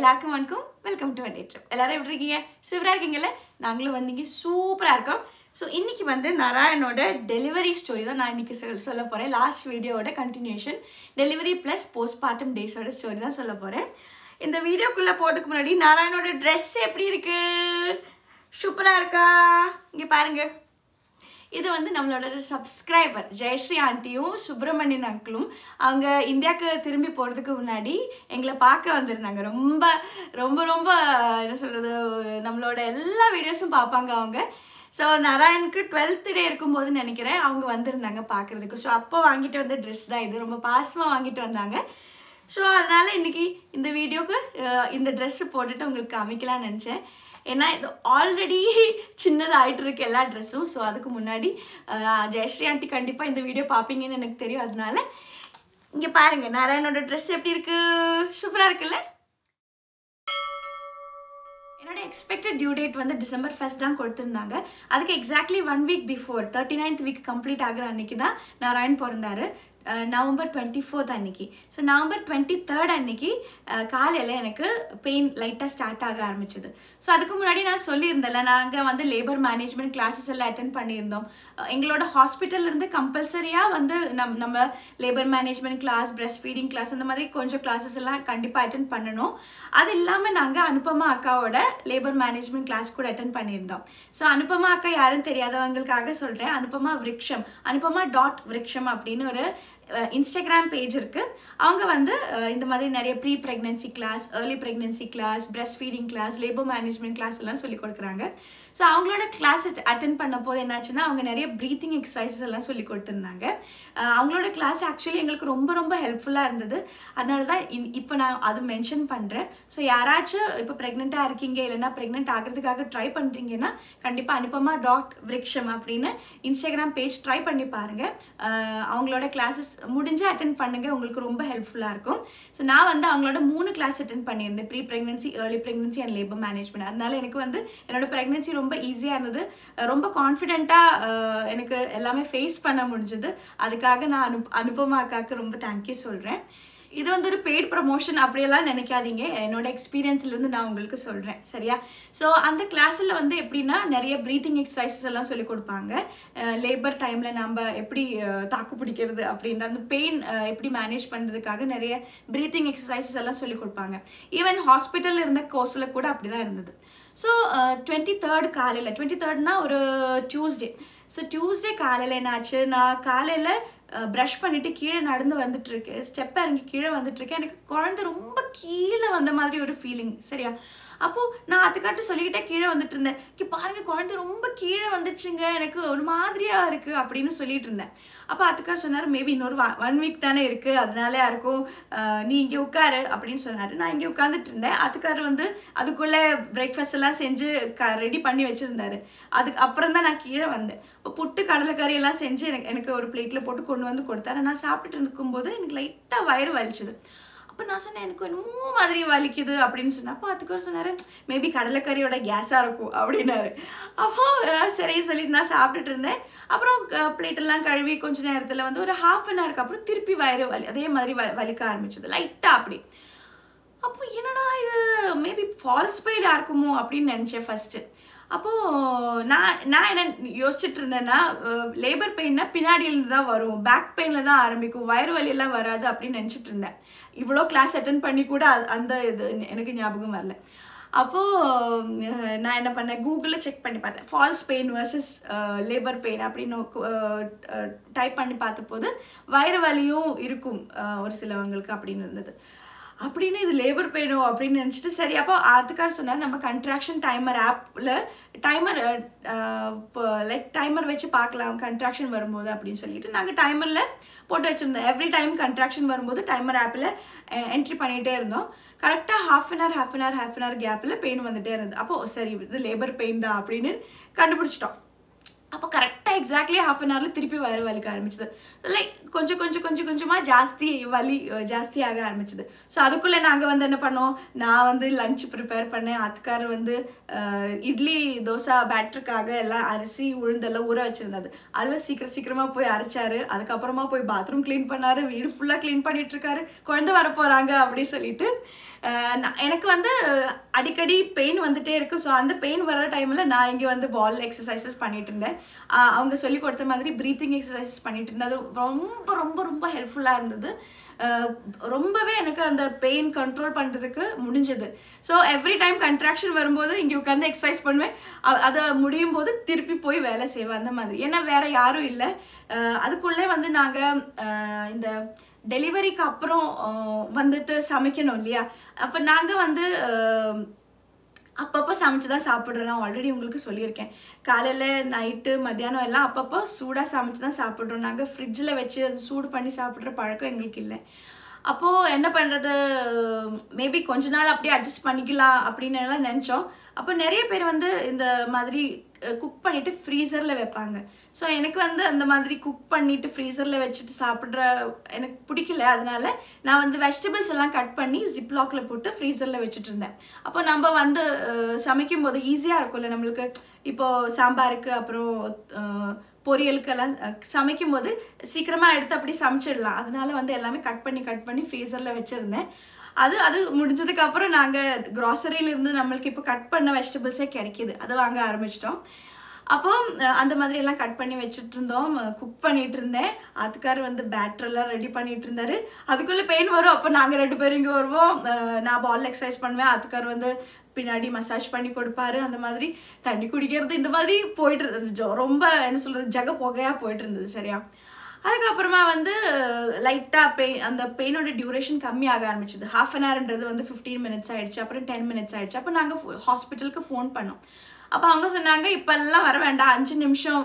எல்லாருக்கும் வணக்கம் welcome to வண்டே trip எல்லாரும் எப்படி இருக்கீங்க சூப்பராக இருக்கீங்கல்ல நாங்களும் வந்தீங்க சூப்பராக இருக்கோம் ஸோ இன்னைக்கு வந்து நாராயணோட டெலிவரி ஸ்டோரி தான் நான் இன்னைக்கு சொல் சொல்ல போகிறேன் லாஸ்ட் வீடியோவோட கண்டினியூஷன் டெலிவரி ப்ளஸ் போஸ்ட்மார்ட்டம் டேஸோட ஸ்டோரி தான் சொல்ல போகிறேன் இந்த வீடியோக்குள்ளே போகிறதுக்கு முன்னாடி நாராயணோட ட்ரெஸ் எப்படி இருக்கு சூப்பராக இருக்கா இங்கே பாருங்கள் இது வந்து நம்மளோட சப்ஸ்கிரைபர் ஜெயஸ்ரீ ஆண்டியும் சுப்பிரமணியன் அங்கிளும் அவங்க இந்தியாவுக்கு திரும்பி போகிறதுக்கு முன்னாடி எங்களை பார்க்க வந்திருந்தாங்க ரொம்ப ரொம்ப ரொம்ப என்ன சொல்கிறது நம்மளோட எல்லா வீடியோஸும் பார்ப்பாங்க அவங்க ஸோ நாராயணுக்கு டுவெல்த் டே இருக்கும்போது நினைக்கிறேன் அவங்க வந்திருந்தாங்க பார்க்குறதுக்கு ஸோ அப்போ வாங்கிட்டு வந்த ட்ரெஸ் தான் இது ரொம்ப பாசமாக வாங்கிட்டு வந்தாங்க ஸோ அதனால் இன்றைக்கி இந்த வீடியோக்கு அஹ், இந்த ட்ரெஸ்ஸு போட்டுட்டு உங்களுக்கு காமிக்கலாம்னு நினச்சேன் ஏன்னா இது ஆல்ரெடி சின்னதாகிட்டு இருக்கு எல்லா ட்ரெஸ்ஸும் ஸோ அதுக்கு முன்னாடி அஹ், ஜெயஸ்ரீ ஆண்டி கண்டிப்பாக இந்த வீடியோ பார்ப்பீங்கன்னு எனக்கு தெரியும் அதனால இங்கே பாருங்கள் நாராயணோட ட்ரெஸ் எப்படி இருக்கு சூப்பராக இருக்குல்ல என்னோட எக்ஸ்பெக்டட் டியூ டேட் வந்து டிசம்பர் ஃபர்ஸ்ட் தான் கொடுத்துருந்தாங்க அதுக்கு exactly one week before thirty ninth week complete ஆகிற அன்னைக்கு தான் நாராயண் பிறந்தாரு அஹ் நவம்பர் டுவெண்ட்டி ஃபோர்த் அன்னைக்கு ஸோ நவம்பர் டுவெண்ட்டி தேர்ட் அன்னைக்கு காலையில் எனக்கு பெயின் லைட்டாக ஸ்டார்ட் ஆக ஆரம்பிச்சது ஸோ அதுக்கு முன்னாடி நான் சொல்லியிருந்தேன்ல நாங்கள் வந்து லேபர் மேனேஜ்மெண்ட் கிளாஸஸ் எல்லாம் அட்டன் பண்ணியிருந்தோம் அஹ் எங்களோட ஹாஸ்பிட்டல்ல இருந்து கம்பல்சரியாக வந்து நம் நம்ம labour management class breast feeding class அந்த மாதிரி கொஞ்சம் கிளாஸஸ் எல்லாம் கண்டிப்பாக அட்டன் பண்ணணும் அது இல்லாமல் நாங்கள் அனுபமா அக்காவோட லேபர் மேனேஜ்மெண்ட் கிளாஸ் கூட அட்டன் பண்ணியிருந்தோம் ஸோ அனுபமா அக்கா யாருன்னு தெரியாதவங்களுக்காக சொல்கிறேன் அனுபமா விருக்ஷம் அனுபமா டாட் விருக்ஷம் அப்படின்னு ஒரு இன்ஸ்டாகிராம் பேஜ் இருக்குது அவங்க வந்து அஹ், இந்த மாதிரி நிறைய pre pregnancy class early pregnancy class breast feeding class labour management class எல்லாம் சொல்லி கொடுக்குறாங்க ஸோ அவங்களோட கிளாஸ் அட்டன் பண்ண போது என்னாச்சுன்னா அவங்க நிறைய ப்ரீத்திங் எக்ஸசைசஸ் எல்லாம் சொல்லி கொடுத்துருந்தாங்க அஹ், அவங்களோட கிளாஸ் ஆக்சுவலி எங்களுக்கு ரொம்ப ரொம்ப ஹெல்ப்ஃபுல்லாக இருந்தது அதனால தான் இப்போ நான் அது மென்ஷன் பண்ணுறேன் ஸோ யாராச்சும் இப்போ ப்ரெக்னெண்ட்டாக இருக்கீங்க இல்லைன்னா ப்ரெக்னென்ட் ஆகிறதுக்காக ட்ரை பண்ணுறீங்கன்னா கண்டிப்பாக அனுப்பமா டாட் விருக்ஷம் அப்படின்னு இன்ஸ்டாகிராம் பேஜ் ட்ரை பண்ணி பாருங்கள் அவங்களோட கிளாஸஸ் முடிஞ்சு அட்டன் பண்ணுங்கள் உங்களுக்கு ரொம்ப ஹெல்ப்ஃபுல்லாக இருக்கும் ஸோ நான் வந்து அவங்களோட மூணு கிளாஸ் அட்டன் பண்ணியிருந்தேன் pre pregnancy early pregnancy and labour management அதனால எனக்கு வந்து என்னோட ப்ரெக்னன்சி ரொம்ப ஈஸியாக இருந்தது அஹ் ரொம்ப கான்ஃபிடென்ட்டாக எனக்கு எல்லாமே ஃபேஸ் பண்ண முடிஞ்சது அதுக்காக நான் அனு அனுபமா அக்காவுக்கு ரொம்ப தேங்க்யூ சொல்கிறேன் இது வந்து ஒரு பெய்ட் ப்ரமோஷன் அப்படியெல்லாம் நினைக்காதீங்க என்னோட எக்ஸ்பீரியன்ஸ்லேருந்து நான் உங்களுக்கு சொல்கிறேன் சரியா ஸோ அந்த கிளாஸில் வந்து எப்படின்னா நிறைய ப்ரீத்திங் எக்ஸசைசஸ் எல்லாம் சொல்லி கொடுப்பாங்க லேபர் டைமில் நம்ம எப்படி அஹ், தாக்கு பிடிக்கிறது அப்படின்ற அந்த பெயின் எப்படி மேனேஜ் பண்ணுறதுக்காக நிறைய ப்ரீத்திங் எக்ஸசைசஸ் எல்லாம் சொல்லி கொடுப்பாங்க ஈவன் ஹாஸ்பிட்டலில் இருந்த கோர்ஸில் கூட அப்படி தான் இருந்தது ஸோ டுவெண்ட்டி தேர்ட் காலையில் டுவெண்ட்டி தேர்ட்னா ஒரு டியூஸ்டே ஸோ டியூஸ்டே காலையில் என்னாச்சு நான் காலையில் ப்ரஷ் பண்ணிட்டு கீழே நடந்து வந்துட்டு இருக்கேன் ஸ்டெப் இறங்கி கீழே வந்துட்டு இருக்கேன் எனக்கு குழந்தை ரொம்ப கீழே வந்த மாதிரி ஒரு ஃபீலிங் சரியா அப்போது நான் அதுக்காட்டு சொல்லிக்கிட்டே கீழே வந்துட்டு இருந்தேன் இங்கே பாருங்க குழந்தை ரொம்ப கீழே வந்துச்சுங்க எனக்கு ஒரு மாதிரியாக இருக்குது அப்படின்னு சொல்லிட்டு இருந்தேன் அப்போ அதுக்கார் சொன்னார் மேபி இன்னொரு ஒன் வீக் தானே இருக்குது அதனால யாருக்கும் அஹ், நீ இங்கே உட்காரு அப்படின்னு சொன்னார் நான் இங்கே உட்காந்துட்டு இருந்தேன் அதுக்கார் வந்து அதுக்குள்ளே பிரேக்ஃபாஸ்ட் எல்லாம் செஞ்சு க ரெடி பண்ணி வச்சுருந்தாரு அதுக்கு அப்புறம் தான் நான் கீழே வந்தேன் இப்போ புட்டு கடலைக்கறி எல்லாம் செஞ்சு எனக்கு எனக்கு ஒரு பிளேட்டில் போட்டு கொண்டு வந்து கொடுத்தாரு நான் சாப்பிட்டுட்டு இருக்கும்போது எனக்கு லைட்டாக வயிறு வலிச்சுது அப்போ நான் சொன்னேன் எனக்கு என்னமோ மாதிரி வலிக்குது அப்படின்னு சொன்னேன் அப்போ அதுக்கு ஒரு சொன்னார் மேபி கடலைக்கறியோட கேஸாக இருக்கும் அப்படின்னாரு அப்போ அஹ், சரின்னு சொல்லிட்டு நான் சாப்பிட்டுட்டு இருந்தேன் அப்புறம் பிளேட்டெல்லாம் கழுவி கொஞ்ச நேரத்தில் வந்து ஒரு ஹாஃப் அன் ஹவருக்கு அப்புறம் திருப்பி வயிறு வலி அதே மாதிரி வ வலிக்க ஆரம்பிச்சது லைட்டாக அப்படி அப்போ என்னடா இது மேபி ஃபால்ஸ் பெயிலாக இருக்குமோ அப்படின்னு நினச்சேன் ஃபஸ்ட்டு அப்போது நான் நான் என்ன யோசிச்சுட்டு இருந்தேன்னா லேபர் பெயின்னா பின்னாடியிலேருந்து தான் வரும் பேக் பெயினில் தான் ஆரம்பிக்கும் வயிறு வலியெல்லாம் வராது அப்படின்னு நினச்சிட்டு இருந்தேன் இவ்வளோ கிளாஸ் அட்டன் பண்ணி கூட அது- அந்த இது எனக்கு ஞாபகம் வரல அப்போது நான் என்ன பண்ணேன் கூகுளில் செக் பண்ணி பார்த்தேன் false pain versus labour pain அப்படின்னு டைப் பண்ணி பார்த்தபோது வயிறு வலியும் இருக்கும் அஹ், ஒரு சிலவங்களுக்கு அப்படின்னு இருந்தது அப்படின்னு இது லேபர் பெயினோ அப்படின்னு நினச்சிட்டு சரி அப்போ அதுக்காக சொன்னார் நம்ம கன்ட்ராக்ஷன் டைமர் ஆப்பில் டைமர் லைக் டைமர் வச்சு பார்க்கலாம் கன்ட்ராக்ஷன் வரும்போது அப்படின்னு சொல்லிட்டு நாங்கள் டைமரில் போட்டு வச்சுருந்தோம் எவ்ரி டைம் கன்ட்ராக்ஷன் வரும்போது டைமர் ஆப்பில் என்ட்ரி பண்ணிகிட்டே இருந்தோம் கரெக்டாக half an hour half an hour half an hour கேப்பில் பெயின் வந்துட்டே இருந்தது அப்போது சரி இது லேபர் பெயின் தான் அப்படின்னு கண்டுபிடிச்சிட்டோம் அப்போ கரெக்டாக எக்ஸாக்ட்லி ஹாஃப் அன் ஹவரில் திருப்பி வயிறு வலிக்க ஆரம்பிச்சது லைக் கொஞ்சம் கொஞ்சம் கொஞ்சம் கொஞ்சமாக ஜாஸ்தி வலி அஹ், ஜாஸ்தியாக ஆரம்பிச்சது ஸோ அதுக்குள்ளே நாங்கள் வந்து என்ன பண்ணோம் நான் வந்து லஞ்ச் ப்ரிப்பேர் பண்ணேன் அதுக்கார் வந்து அஹ், இட்லி தோசை பேட்டருக்காக எல்லாம் அரிசி உளுந்தெல்லாம் ஊற வச்சிருந்தது அதில் சீக்கிரம் சீக்கிரமாக போய் அரைச்சாரு அதுக்கப்புறமா போய் பாத்ரூம் க்ளீன் பண்ணாரு வீடு ஃபுல்லாக க்ளீன் பண்ணிட்டு இருக்காரு குழந்தை வர போகிறாங்க அப்படி சொல்லிட்டு அஹ், நான் எனக்கு வந்து அடிக்கடி பெயின் வந்துட்டே இருக்கு ஸோ அந்த பெயின் வர டைமில் நான் இங்கே வந்து பால் எக்ஸசைசஸ் பண்ணிட்டு இருந்தேன் அஹ், அவங்க சொல்லி கொடுத்த மாதிரி ப்ரீத்திங் எக்ஸசைசஸ் பண்ணிட்டு இருந்தேன் அது ரொம்ப ரொம்ப ரொம்ப ஹெல்ப்ஃபுல்லாக இருந்தது அஹ், ரொம்பவே எனக்கு அந்த பெயின் கண்ட்ரோல் பண்ணுறதுக்கு முடிஞ்சது ஸோ எவ்ரி டைம் கண்ட்ராக்ஷன் வரும்போது இங்கே உட்காந்து எக்ஸசைஸ் பண்ணுவேன் அ- அதை முடியும் போது திருப்பி போய் வேலை செய்வேன் அந்த மாதிரி ஏன்னா வேற யாரும் இல்லை அஹ், அதுக்குள்ளே வந்து நாங்கள் இந்த டெலிவரிக்கு அப்புறம் அஹ், வந்துட்டு சமைக்கணும் இல்லையா அப்போ நாங்கள் வந்து அஹ், அப்பப்போ சமைச்சு தான் சாப்பிட்றோம் நான் ஆல்ரெடி உங்களுக்கு சொல்லியிருக்கேன் காலையில் நைட்டு மத்தியானம் எல்லாம் அப்பப்போ சூடாக சமைச்சு தான் சாப்பிட்றோம் நாங்கள் ஃப்ரிட்ஜில் வச்சு அது சூடு பண்ணி சாப்பிட்ற பழக்கம் எங்களுக்கு இல்லை அப்போது என்ன பண்ணுறது மேபி கொஞ்ச நாள் அப்படியே அட்ஜஸ்ட் பண்ணிக்கலாம் அப்படின்னு எல்லாம் நினச்சோம் அப்போ நிறைய பேர் வந்து இந்த மாதிரி குக் பண்ணிவிட்டு ஃப்ரீசரில் வைப்பாங்க ஸோ எனக்கு வந்து அந்த மாதிரி குக் பண்ணிவிட்டு ஃப்ரீசரில் வச்சுட்டு சாப்பிட்ற எனக்கு பிடிக்கல அதனால நான் வந்து வெஜிடபிள்ஸ் எல்லாம் கட் பண்ணி ஜிப்லாக்ல போட்டு ஃப்ரீசரில் வச்சுட்டு இருந்தேன் அப்போ நம்ம வந்து அஹ், சமைக்கும் போது ஈஸியாக இருக்கும்ல நம்மளுக்கு இப்போ சாம்பாருக்கு அப்புறம் அஹ், பொரியலுக்கெல்லாம் அஹ், சமைக்கும் போது சீக்கிரமாக எடுத்து அப்படி சமைச்சிடலாம் அதனால வந்து எல்லாமே கட் பண்ணி கட் பண்ணி ஃப்ரீசரில் வச்சுருந்தேன் அது அது முடிஞ்சதுக்கு அப்புறம் நாங்கள் க்ராசரியில இருந்து நம்மளுக்கு இப்போ கட் பண்ண வெஜிடபிள்ஸே கிடைக்கிது அதை வாங்க ஆரம்பிச்சிட்டோம் அப்போ அஹ், அந்த மாதிரி எல்லாம் கட் பண்ணி வச்சுட்டு இருந்தோம் குக் பண்ணிட்டு இருந்தேன் அதுக்கார் வந்து பேட்டர் எல்லாம் ரெடி பண்ணிட்டு இருந்தாரு அதுக்குள்ள பெயின் வரும் அப்போ நாங்கள் ரெண்டு பேரும் இங்கே வருவோம் அஹ், நான் பால் எக்ஸசைஸ் பண்ணுவேன் அதுக்கார் வந்து பின்னாடி மசாஜ் பண்ணி கொடுப்பாரு அந்த மாதிரி தண்ணி குடிக்கிறது இந்த மாதிரி போயிட்டு இருந்தது ஜொ- ரொம்ப என்ன சொல்றது ஜக புகையா போயிட்டு இருந்தது சரியா அதுக்கப்புறமா வந்து லைட்டாக பெயின் அந்த பெயினோட டியூரேஷன் கம்மியாக ஆரம்பிச்சது ஹாஃப் அன் ஹவர்ன்றது வந்து ஃபிஃப்டீன் மினிட்ஸ் ஆயிடுச்சு அப்புறம் டென் மினிட்ஸ் ஆயிடுச்சு அப்போ நாங்கள் ஹாஸ்பிட்டலுக்கு ஃபோன் பண்ணோம் அப்போ அவங்க சொன்னாங்க இப்போல்லாம் வர வேண்டாம் அஞ்சு நிமிஷம்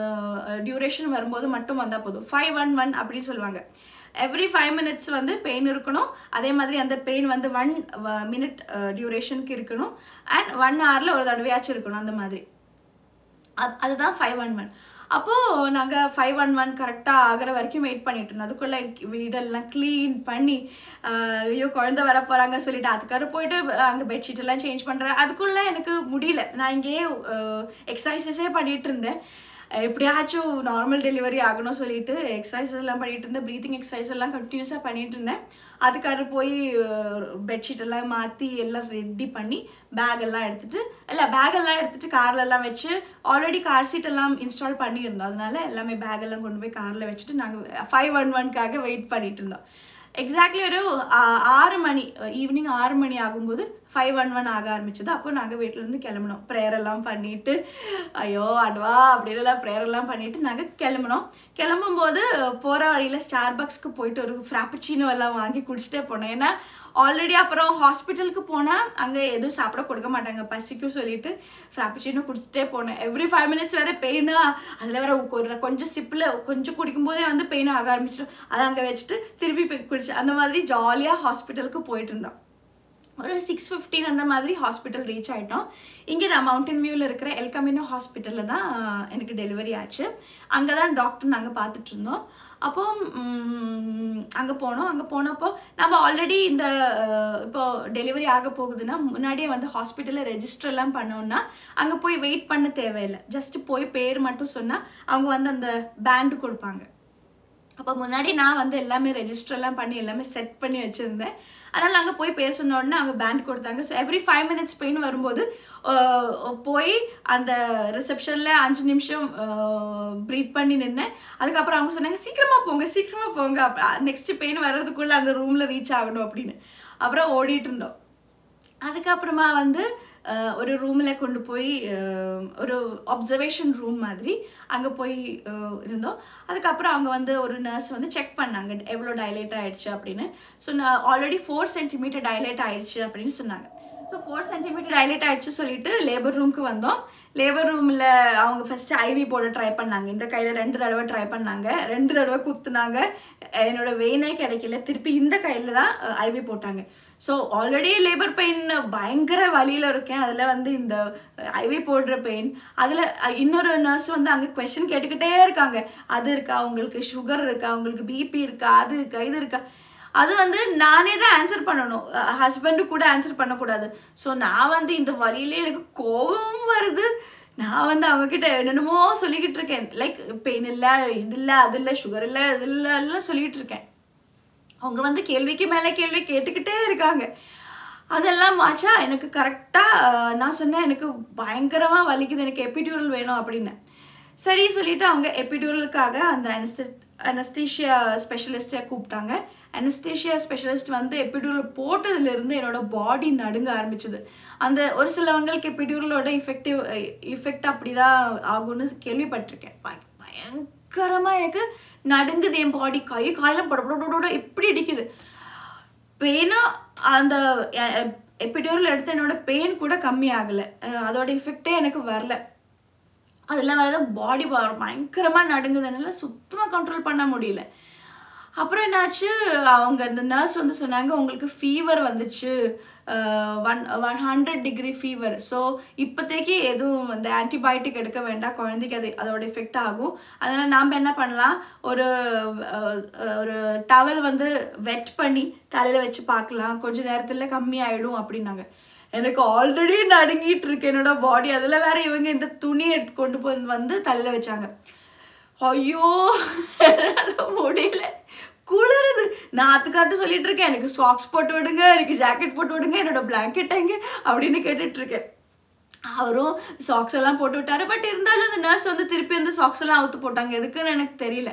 டியூரேஷன் வரும்போது மட்டும் வந்தால் போதும் ஃபைவ் ஒன் ஒன் அப்படின்னு சொல்லுவாங்க எவ்ரி ஃபைவ் மினிட்ஸ் வந்து பெயின் இருக்கணும் அதே மாதிரி அந்த பெயின் வந்து ஒன் மினிட் டியூரேஷனுக்கு இருக்கணும் அண்ட் ஒன் ஹவரில் ஒரு தடவையாச்சும் இருக்கணும் அந்த மாதிரி அது- அதுதான் ஃபைவ் ஒன் ஒன் அப்போது நாங்கள் ஃபைவ் ஒன் ஒன் கரெக்டாக ஆகிற வரைக்கும் வெயிட் பண்ணிட்டு இருந்தோம் அதுக்குள்ளே வீடெல்லாம் க்ளீன் பண்ணி ஆஹ், ஐயோ குழந்தை வர போகிறாங்க சொல்லிட்டு அதுக்காக போயிட்டு அங்கே பெட்ஷீட் எல்லாம் சேஞ்ச் பண்ணுறேன் அதுக்குள்ளே எனக்கு முடியல நான் இங்கேயே எக்ஸசைசஸே பண்ணிட்டு இருந்தேன் அஹ், எப்படியாச்சும் நார்மல் டெலிவரி ஆகணும் சொல்லிட்டு எக்ஸசைஸ் எல்லாம் பண்ணிட்டு இருந்தேன் ப்ரீத்திங் எக்ஸசைஸ் எல்லாம் கண்டினியூஸாக பண்ணிட்டு இருந்தேன் அதுக்காக போய் பெட்ஷீட் எல்லாம் மாற்றி எல்லாம் ரெடி பண்ணி பேக் எல்லாம் எடுத்துட்டு இல்லை பேக் எல்லாம் எடுத்துட்டு கார்ல எல்லாம் வச்சு ஆல்ரெடி கார் சீட் எல்லாம் இன்ஸ்டால் பண்ணியிருந்தோம் அதனால எல்லாமே பேக் எல்லாம் கொண்டு போய் காரில் வச்சுட்டு நாங்கள் ஃபைவ் ஒன் ஒன்க்காக வெயிட் பண்ணிட்டு இருந்தோம் எக்ஸாக்ட்லி ஒரு ஆ- ஆறு மணி ஈவினிங் ஆறு மணி ஆகும்போது ஃபைவ் ஒன் ஒன் ஆக ஆரம்பிச்சது அப்போ நாங்கள் வீட்டிலேருந்து கிளம்பினோம் ப்ரேயர் எல்லாம் பண்ணிட்டு ஐயோ அட்வா அப்படின்னு எல்லாம் ப்ரேயர் எல்லாம் பண்ணிட்டு நாங்கள் கிளம்பினோம் கிளம்பும்போது போகிற வழியில் ஸ்டார்பக்ஸ்க்கு போயிட்டு ஒரு ஃப்ராப்பச்சினோ எல்லாம் வாங்கி குடிச்சிட்டே போனோம் ஏன்னா ஆல்ரெடி அப்புறம் ஹாஸ்பிட்டலுக்கு போனால் அங்கே எதுவும் சாப்பிட கொடுக்க மாட்டாங்க பசிக்கும் சொல்லிட்டு ஃப்ராப்பச்சினோ குடிச்சிட்டே போனேன் எவ்ரி ஃபைவ் மினிட்ஸ் வேறு பெயினா அதில் வேற ஒரு கொஞ்சம் சிப்பில் கொஞ்சம் குடிக்கும்போதே வந்து பெயின் ஆக ஆரம்பிச்சிடும் அதை அங்கே வச்சுட்டு திருப்பி போய் குடிச்சு அந்த மாதிரி ஜாலியாக ஹாஸ்பிட்டலுக்கு போயிட்டு இருந்தோம் ஒரு சிக்ஸ் ஃபிஃப்டீன் அந்த மாதிரி ஹாஸ்பிட்டல் ரீச் ஆகிட்டோம் இங்கே தான் மவுண்டன் வியூவில் இருக்கிற எல்கமினோ ஹாஸ்பிட்டலில் தான் ஆஹ், எனக்கு டெலிவரி ஆச்சு அங்கே தான் டாக்டர் நாங்கள் பார்த்துட்டு இருந்தோம் அப்போ அங்கே போனோம் அங்கே போனப்போ நம்ம ஆல்ரெடி இந்த ஆஹ், இப்போ டெலிவரி ஆக போகுதுன்னா முன்னாடியே வந்து ஹாஸ்பிட்டலில் ரெஜிஸ்டர் எல்லாம் பண்ணோம்னா அங்கே போய் வெயிட் பண்ண தேவையில்லை ஜஸ்ட் போய் பேர் மட்டும் சொன்னால் அவங்க வந்து அந்த பேண்டு கொடுப்பாங்க அப்போ முன்னாடி நான் வந்து எல்லாமே ரெஜிஸ்டர் எல்லாம் பண்ணி எல்லாமே செட் பண்ணி வச்சுருந்தேன் அதனால் நாங்கள் போய் பேர் சொன்ன உடனே அவங்க பேண்ட் கொடுத்தாங்க so every five minutes pain வரும்போது ஆஹ், போய் அந்த ரிசப்ஷனில் அஞ்சு நிமிஷம் ப்ரீத் பண்ணி நின்னேன் அதுக்கப்புறம் அவங்க சொன்னாங்க சீக்கிரமாக போங்க சீக்கிரமாக போங்க நெக்ஸ்ட் பெயின் வர்றதுக்குள்ளே அந்த ரூமில் ரீச் ஆகணும் அப்படின்னு அப்புறம் ஓடிட்டு இருந்தோம் அதுக்கப்புறமா வந்து அஹ், ஒரு ரூமில் கொண்டு போய் அஹ், ஒரு அப்சர்வேஷன் ரூம் மாதிரி அங்கே போய் அஹ், இருந்தோம் அதுக்கப்புறம் அவங்க வந்து ஒரு நர்ஸ் வந்து செக் பண்ணாங்க எவ்வளோ டைலேட் ஆயிடுச்சு அப்படின்னு ஸோ நான் ஆல்ரெடி ஃபோர் சென்டிமீட்டர் டைலேட் ஆயிடுச்சு அப்படின்னு சொன்னாங்க ஸோ ஃபோர் சென்டிமீட்டர் டைலேட் ஆயிடுச்சு சொல்லிட்டு லேபர் ரூமுக்கு வந்தோம் லேபர் ரூமில் அவங்க ஃபஸ்ட்டு ஐவி போட ட்ரை பண்ணாங்க இந்த கையில் ரெண்டு தடவை ட்ரை பண்ணாங்க ரெண்டு தடவை குத்துனாங்க என்னோட வெயினே கிடைக்கல திருப்பி இந்த கையில் தான் ஐவி போட்டாங்க ஸோ ஆல்ரெடி லேபர் பெயின் பயங்கர வலியில் இருக்கேன் அதில் வந்து இந்த ஐவி போடுற பெயின் அதில் இன்னொரு நர்ஸ் வந்து அங்கே கொஷின் கேட்டுக்கிட்டே இருக்காங்க அது இருக்கா உங்களுக்கு சுகர் இருக்கா உங்களுக்கு பிபி இருக்கா அது இருக்கா இது இருக்கா அது வந்து நானே தான் ஆன்சர் பண்ணணும் ஹஸ்பண்டு கூட ஆன்சர் பண்ணக்கூடாது ஸோ நான் வந்து இந்த வழியிலே எனக்கு கோபம் வருது நான் வந்து அவங்க கிட்ட என்னென்னமோ சொல்லிக்கிட்டு இருக்கேன் லைக் பெயின் இல்லை இது இல்லை அது இல்லை சுகர் இல்லை இது இல்லை எல்லாம் சொல்லிக்கிட்டு இருக்கேன் அவங்க வந்து கேள்விக்கு மேலே கேள்வி கேட்டுக்கிட்டே இருக்காங்க அதெல்லாம் ஆச்சா எனக்கு கரெக்டாக நான் சொன்னேன் எனக்கு பயங்கரமாக வலிக்குது எனக்கு எபிடியூரல் வேணும் அப்படின்னு சரி சொல்லிட்டு அவங்க எபிடியூரலுக்காக அந்த அனஸ்தீஷியா ஸ்பெஷலிஸ்ட்டை கூப்பிட்டாங்க அனஸ்தீஷியா ஸ்பெஷலிஸ்ட் வந்து எபிடியூரல் போட்டதுலேருந்து என்னோட பாடி நடுங்க ஆரம்பிச்சது அந்த ஒரு சிலவங்களுக்கு எபிடியூரலோட இஃபெக்டிவ் இஃபெக்ட் அப்படி தான் ஆகும்னு கேள்விப்பட்டிருக்கேன் பய- பயங்கரமாக எனக்கு நடுங்குது என் பாடி கை காலம் படப்பட இப்படி அடிக்குது பெயினும் அந்த எபிடியூரல் எடுத்து என்னோட பெயின் கூட கம்மி ஆகலை அஹ் அதோட இஃபெக்டே எனக்கு வரல அதில் வேறு பாடி பயங்கரமாக நடுங்குதுனால சுத்தமாக கண்ட்ரோல் பண்ண முடியல அப்புறம் என்னாச்சு அவங்க அந்த நர்ஸ் வந்து சொன்னாங்க உங்களுக்கு ஃபீவர் வந்துச்சு one one hundred degree fever so இப்போதைக்கு எதுவும் இந்த ஆன்டிபயோட்டிக் எடுக்க வேண்டாம் குழந்தைக்கு அது அதோட எஃபெக்ட் ஆகும் அதனால் நாம் என்ன பண்ணலாம் ஒரு அஹ், ஒரு டவல் வந்து வெட் பண்ணி தலையில் வச்சு பார்க்கலாம் கொஞ்ச நேரத்தில் கம்மியாயிடும் அப்படின்னாங்க எனக்கு ஆல்ரெடி நடுங்கிட்டு இருக்கு என்னோட பாடி அதில் வேற இவங்க இந்த துணி எடுத்து கொண்டு போய் வந்து தலையில் வச்சாங்க ஐயோ என்னால முடியல குளிருது நான் அதுக்காட்டு சொல்லிட்டு இருக்கேன் எனக்கு சாக்ஸ் போட்டு விடுங்க எனக்கு ஜாக்கெட் போட்டு விடுங்க என்னோட பிளாங்கெட் எங்க அப்படின்னு கேட்டுட்டு இருக்கேன் அவரும் சாக்ஸ் எல்லாம் போட்டு விட்டாரு பட் இருந்தாலும் அந்த நர்ஸ் வந்து திருப்பி அந்த சாக்ஸ் எல்லாம் அவுத்து போட்டாங்க எதுக்குன்னு எனக்கு தெரியல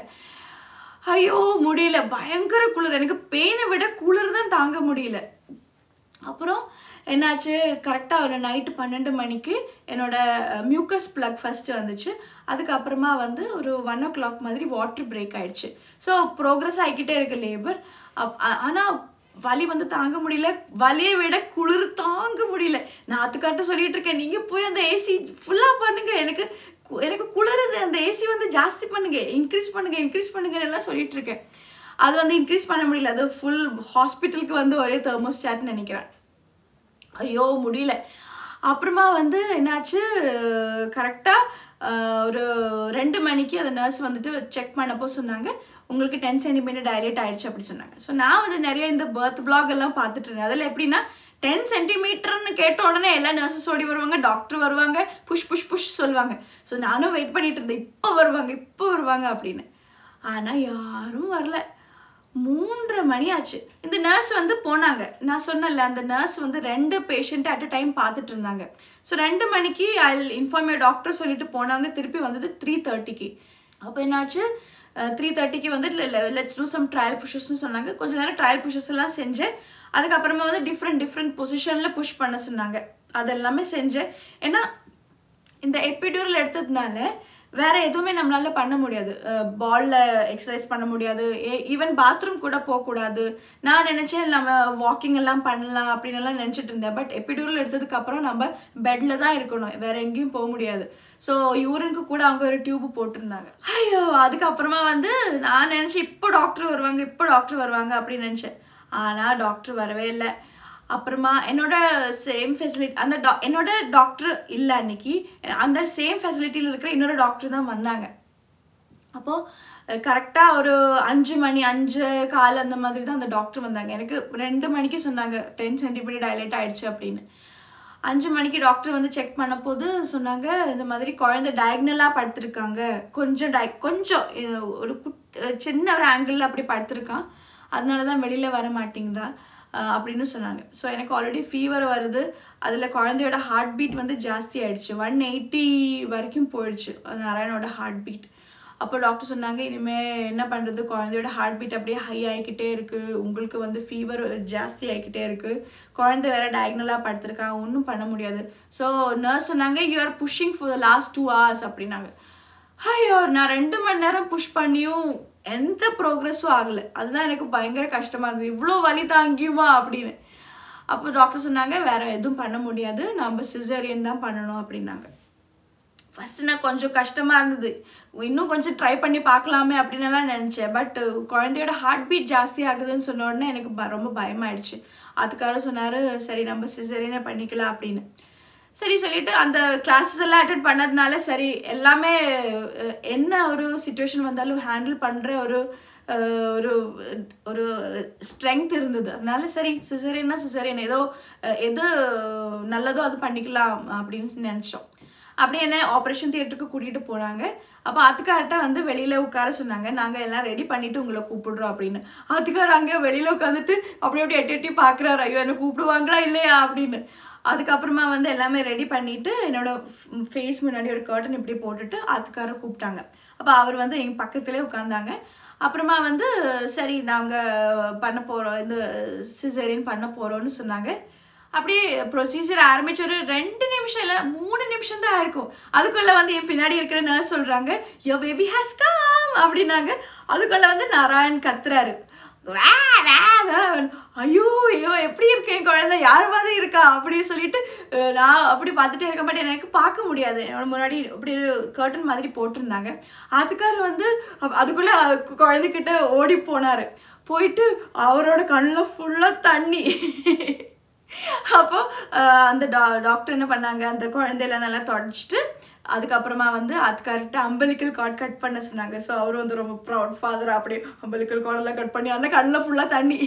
ஐயோ முடியல பயங்கர குளிர் எனக்கு பெயினை விட குளிர் தான் தாங்க முடியல அப்புறம் என்னாச்சு கரெக்டாக ஒரு நைட்டு பன்னெண்டு மணிக்கு என்னோட மியூக்கஸ் ப்ளக் ஃபஸ்ட்டு வந்துச்சு அதுக்கப்புறமா வந்து ஒரு ஒன் ஓ கிளாக் மாதிரி வாட்டர் பிரேக் ஆயிடுச்சு ஸோ ப்ரோக்ரஸ் ஆகிக்கிட்டே இருக்கு லேபர் ஆனால் வலி வந்து தாங்க முடியல வலியை விட குளிர் தாங்க முடியல நான் அதுக்காட்ட சொல்லிட்டு இருக்கேன் நீங்கள் போய் அந்த ஏசி ஃபுல்லாக பண்ணுங்க எனக்கு கு- எனக்கு குளிருது அந்த ஏசி வந்து ஜாஸ்தி பண்ணுங்க இன்க்ரீஸ் பண்ணுங்க இன்க்ரீஸ் பண்ணுங்கன்னு எல்லாம் சொல்லிட்டு இருக்கேன் அது வந்து இன்க்ரீஸ் பண்ண முடியல அது ஃபுல் ஹாஸ்பிட்டலுக்கு வந்து ஒரே தெர்மோஸ்டாட்னு நினைக்கிறேன் ஐயோ முடியல அப்புறமா வந்து என்னாச்சு கரெக்டாக ஒரு ரெண்டு மணிக்கு அந்த நர்ஸ் வந்துட்டு செக் பண்ணப்போ சொன்னாங்க உங்களுக்கு டென் சென்டிமீட்டர் டைலேட் ஆயிடுச்சு அப்படி சொன்னாங்க ஸோ நான் வந்து நிறைய இந்த பர்த் vlog எல்லாம் பார்த்துட்டு இருந்தேன் அதில் எப்படின்னா டென் சென்டிமீட்டர்னு கேட்ட உடனே எல்லா நர்சஸ் ஓடி வருவாங்க டாக்டர் வருவாங்க புஷ் புஷ் புஷ் சொல்லுவாங்க ஸோ நானும் வெயிட் பண்ணிட்டு இருந்தேன் இப்போ வருவாங்க இப்போ வருவாங்க அப்படின்னு ஆனால் யாரும் வரல மூன்றரை மணி ஆச்சு இந்த நர்ஸ் வந்து போனாங்க நான் சொன்னல அந்த நர்ஸ் வந்து ரெண்டு பேஷண்ட் அட் அ டைம் பார்த்துட்டு இருந்தாங்க ஸோ ரெண்டு மணிக்கு ஐ இன்ஃபார்ம் டாக்டர் சொல்லிட்டு போனாங்க திருப்பி வந்தது த்ரீ தேர்ட்டிக்கு அப்போ என்னாச்சு த்ரீ தேர்ட்டிக்கு வந்து லெட்ஸ் டூ சம் ட்ரையல் புஷஸ்னு சொன்னாங்க கொஞ்ச நேரம் ட்ரையல் புஷஸ் எல்லாம் செஞ்சேன் அதுக்கப்புறமா வந்து டிஃப்ரெண்ட் டிஃப்ரெண்ட் பொசிஷனில் புஷ் பண்ண சொன்னாங்க அதெல்லாமே செஞ்சேன் ஏன்னா இந்த எபிடியூரல் எடுத்ததுனால வேற எதுவுமே நம்மளால பண்ண முடியாது பால்ல எக்ஸசைஸ் பண்ண முடியாது ஈவன் பாத்ரூம் கூட போகக்கூடாது நான் நினைச்சேன் நம்ம வாக்கிங் எல்லாம் பண்ணலாம் அப்படின்னு எல்லாம் நினைச்சிட்டு இருந்தேன் பட் எபிடியூரல் எடுத்ததுக்கு அப்புறம் நம்ம பெட்ல தான் இருக்கணும் வேற எங்கேயும் போக முடியாது ஸோ யூரினுக்கு கூட அவங்க ஒரு டியூப் போட்டிருந்தாங்க ஐயோ அதுக்கப்புறமா வந்து நான் நினைச்சேன் இப்போ டாக்டர் வருவாங்க இப்போ டாக்டர் வருவாங்க அப்படின்னு நினைச்சேன் ஆனா டாக்டர் வரவே இல்லை அப்புறமா என்னோட சேம் ஃபெசிலிட்டி அந்த டா என்னோட டாக்டர் இல்லை அன்னைக்கு அந்த சேம் ஃபெசிலிட்டியில் இருக்கிற இன்னொரு டாக்டர் தான் வந்தாங்க அப்போது கரெக்டாக ஒரு அஞ்சு மணி அஞ்சு கால் அந்த மாதிரி தான் அந்த டாக்டர் வந்தாங்க எனக்கு ரெண்டு மணிக்கு சொன்னாங்க டென் சென்டிமீட்டர் டைலேட் ஆயிடுச்சு அப்படின்னு அஞ்சு மணிக்கு டாக்டர் வந்து செக் பண்ண போது சொன்னாங்க இந்த மாதிரி குழந்தை டயக்னலாக படுத்திருக்காங்க கொஞ்சம் டய கொஞ்சம் இது ஒரு குட் சின்ன ஒரு ஆங்கிளில் அப்படி படுத்திருக்கான் அதனால தான் வெளியில் வர மாட்டேங்குதா அஹ் அப்படின்னு சொன்னாங்க ஸோ எனக்கு ஆல்ரெடி ஃபீவர் வருது அதில் குழந்தையோட ஹார்ட் பீட் வந்து ஜாஸ்தி ஆயிடுச்சு ஒன் எயிட்டி வரைக்கும் போயிடுச்சு நாராயணோட ஹார்ட் பீட் அப்போ டாக்டர் சொன்னாங்க இனிமேல் என்ன பண்ணுறது குழந்தையோட ஹார்ட் பீட் அப்படியே ஹை ஆகிக்கிட்டே இருக்குது உங்களுக்கு வந்து ஃபீவர் ஜாஸ்தி ஆகிக்கிட்டே இருக்குது குழந்தை வேற டயக்னலாக படுத்திருக்கா ஒன்றும் பண்ண முடியாது ஸோ நர்ஸ் சொன்னாங்க you are pushing for the last two hours அப்படின்னாங்க ஐயோ நான் ரெண்டு மணி நேரம் புஷ் பண்ணியும் எந்த ப்ரோக்ரஸும் ஆகலை அதுதான் எனக்கு பயங்கர கஷ்டமாக இருந்தது இவ்வளோ வலி தாங்கியுமா அப்படின்னு அப்போ டாக்டர் சொன்னாங்க வேற எதுவும் பண்ண முடியாது நம்ம சிசேரியன் தான் பண்ணணும் அப்படின்னாங்க ஃபஸ்ட்டு நான் கொஞ்சம் கஷ்டமாக இருந்தது இன்னும் கொஞ்சம் ட்ரை பண்ணி பார்க்கலாமே அப்படின்னு எல்லாம் நினச்சேன் பட் குழந்தையோட ஹார்ட் பீட் ஜாஸ்தி ஆகுதுன்னு சொன்ன உடனே எனக்கு ப- ரொம்ப பயமாயிடுச்சு அதுக்காக சொன்னார் சரி நம்ம சிசரினே பண்ணிக்கலாம் அப்படின்னு சரி சொல்லிட்டு அந்த கிளாஸஸ் எல்லாம் அட்டன் பண்ணதுனால சரி எல்லாமே அஹ், என்ன ஒரு சுச்சுவேஷன் வந்தாலும் ஹேண்டில் பண்ணுற ஒரு அஹ், ஒரு ஒரு ஸ்ட்ரென்த் இருந்தது அதனால சரி சிசரியன்னா சிசரியன் ஏதோ அஹ், எது நல்லதோ அது பண்ணிக்கலாம் அப்படின்னு நினச்சோம் அப்படியே என்ன ஆப்ரேஷன் தியேட்டருக்கு கூட்டிகிட்டு போனாங்க அப்போ அதுக்கார்ட்ட வந்து வெளியில் உட்கார சொன்னாங்க நாங்கள் எல்லாம் ரெடி பண்ணிட்டு உங்களை கூப்பிடுறோம் அப்படின்னு அதுக்கார அங்கே வெளியில் உட்காந்துட்டு அப்படி அப்படி எட்டி எட்டி பார்க்குறாரு ஐயோ என்ன கூப்பிடுவாங்களா இல்லையா அப்படின்னு அதுக்கப்புறமா வந்து எல்லாமே ரெடி பண்ணிட்டு என்னோட ஃபேஸ் முன்னாடி ஒரு கர்டன் இப்படி போட்டுட்டு அதுக்கார கூப்பிட்டாங்க அப்போ அவர் வந்து எங்கள் பக்கத்துலேயே உட்காந்தாங்க அப்புறமா வந்து சரி நாங்கள் பண்ண போகிறோம் இந்த சிசரின் பண்ண போகிறோம்னு சொன்னாங்க அப்படியே ப்ரொசீஜர் ஆரம்பிச்ச ஒரு ரெண்டு நிமிஷம் இல்லை மூணு நிமிஷம் தான் இருக்கும் அதுக்குள்ள வந்து என் பின்னாடி இருக்கிற நர்ஸ் சொல்றாங்க யோ பேபி ஹேஸ் கம் அப்படின்னாங்க அதுக்குள்ள வந்து நாராயண் கத்துறாரு "வா, வா, வா." ஐயோ ஐயோ எப்படி இருக்கு என் குழந்தை யார் மாதிரி இருக்கா அப்படின்னு சொல்லிட்டு அஹ், நான் அப்படி பார்த்துட்டே இருக்க மாட்டேன் எனக்கு பார்க்க முடியாது என்னோட முன்னாடி அப்படி ஒரு கர்டன் மாதிரி போட்டிருந்தாங்க அதுக்காரர் வந்து அப்- அதுக்குள்ள அஹ், குழந்தைகிட்ட ஓடி போனாரு போயிட்டு அவரோட கண்ணில் ஃபுல்லாக தண்ணி அப்போ அஹ், அந்த டா டாக்டர் என்ன பண்ணாங்க அந்த குழந்தையில நல்லா தொடச்சிட்டு அதுக்கப்புறமா வந்து அது கரெக்டாக அம்பலிக்கல் கார்ட் கட் பண்ண சொன்னாங்க ஸோ அவரும் வந்து ரொம்ப ப்ரௌட் ஃபாதர் அப்படியே அம்பலிக்கல் கார்டெல்லாம் கட் பண்ணி அந்த கண்ணில் ஃபுல்லாக தண்ணி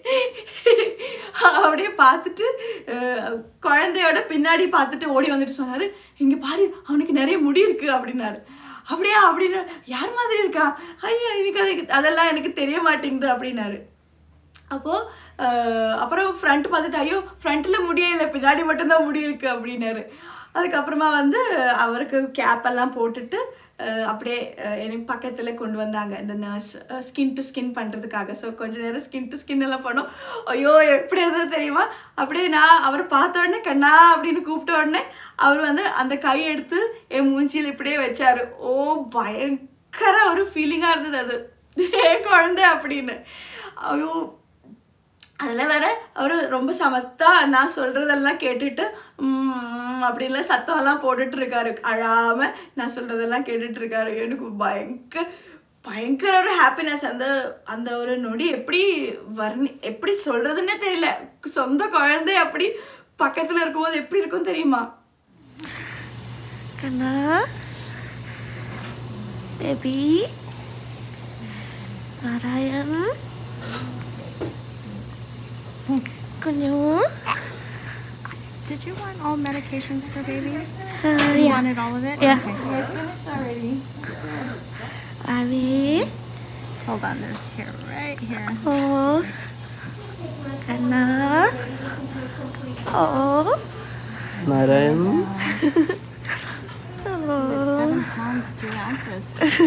அப்படியே பார்த்துட்டு அஹ், குழந்தையோட பின்னாடி பார்த்துட்டு ஓடி வந்துட்டு சொன்னார் இங்கே பாரு அவனுக்கு நிறைய முடி இருக்கு அப்படின்னாரு அப்படியா அப்படின்னு யார் மாதிரி இருக்கா ஐயா எனக்கு அது அதெல்லாம் எனக்கு தெரிய மாட்டேங்குது அப்படின்னாரு அப்போது அப்புறம் ஃப்ரண்ட் பார்த்துட்டு ஐயோ ஃப்ரண்ட்டில் முடியே இல்லை பின்னாடி மட்டும்தான் முடி இருக்கு அப்படின்னாரு அதுக்கப்புறமா வந்து அவருக்கு கேப் எல்லாம் போட்டுட்டு அஹ், அப்படியே அஹ், எனக்கு பக்கத்தில் கொண்டு வந்தாங்க இந்த நர்ஸ் ஸ்கின் டு ஸ்கின் பண்ணுறதுக்காக ஸோ கொஞ்ச நேரம் ஸ்கின் டு ஸ்கின் எல்லாம் பண்ணோம் ஐயோ எப்படி இருந்தது தெரியுமா அப்படியே நான் அவர் பார்த்த உடனே கண்ணா அப்படின்னு கூப்பிட்ட உடனே அவர் வந்து அந்த கை எடுத்து என் மூஞ்சியில் இப்படியே வச்சாரு ஓ பயங்கர ஒரு ஃபீலிங்காக இருந்தது அது என் குழந்தை அப்படின்னு ஐயோ அதில் வேற அவர் ரொம்ப சமத்தா நான் சொல்கிறதெல்லாம் கேட்டுட்டு "ம்ம்" அப்படின்லாம் சத்தம்லாம் போட்டுட்டு இருக்காரு அழாம நான் சொல்கிறதெல்லாம் கேட்டுட்டு இருக்காரு எனக்கு பயங்கர பயங்கர ஒரு ஹாப்பினஸ் அந்த அந்த ஒரு நொடி எப்படி வர்ணி எப்படி சொல்கிறதுன்னே தெரியல சொந்த குழந்தை அப்படி பக்கத்தில் இருக்கும்போது எப்படி இருக்கும் தெரியுமா கண்ணா பேபி நாராயண் கொஞ்சம் Did you want all medications for baby? Uh, You yeah. wanted all of it? Yeah. Okay. பாவி Hold on, there's hair right here. O Kanna O Narayan Seven pounds, three ounces.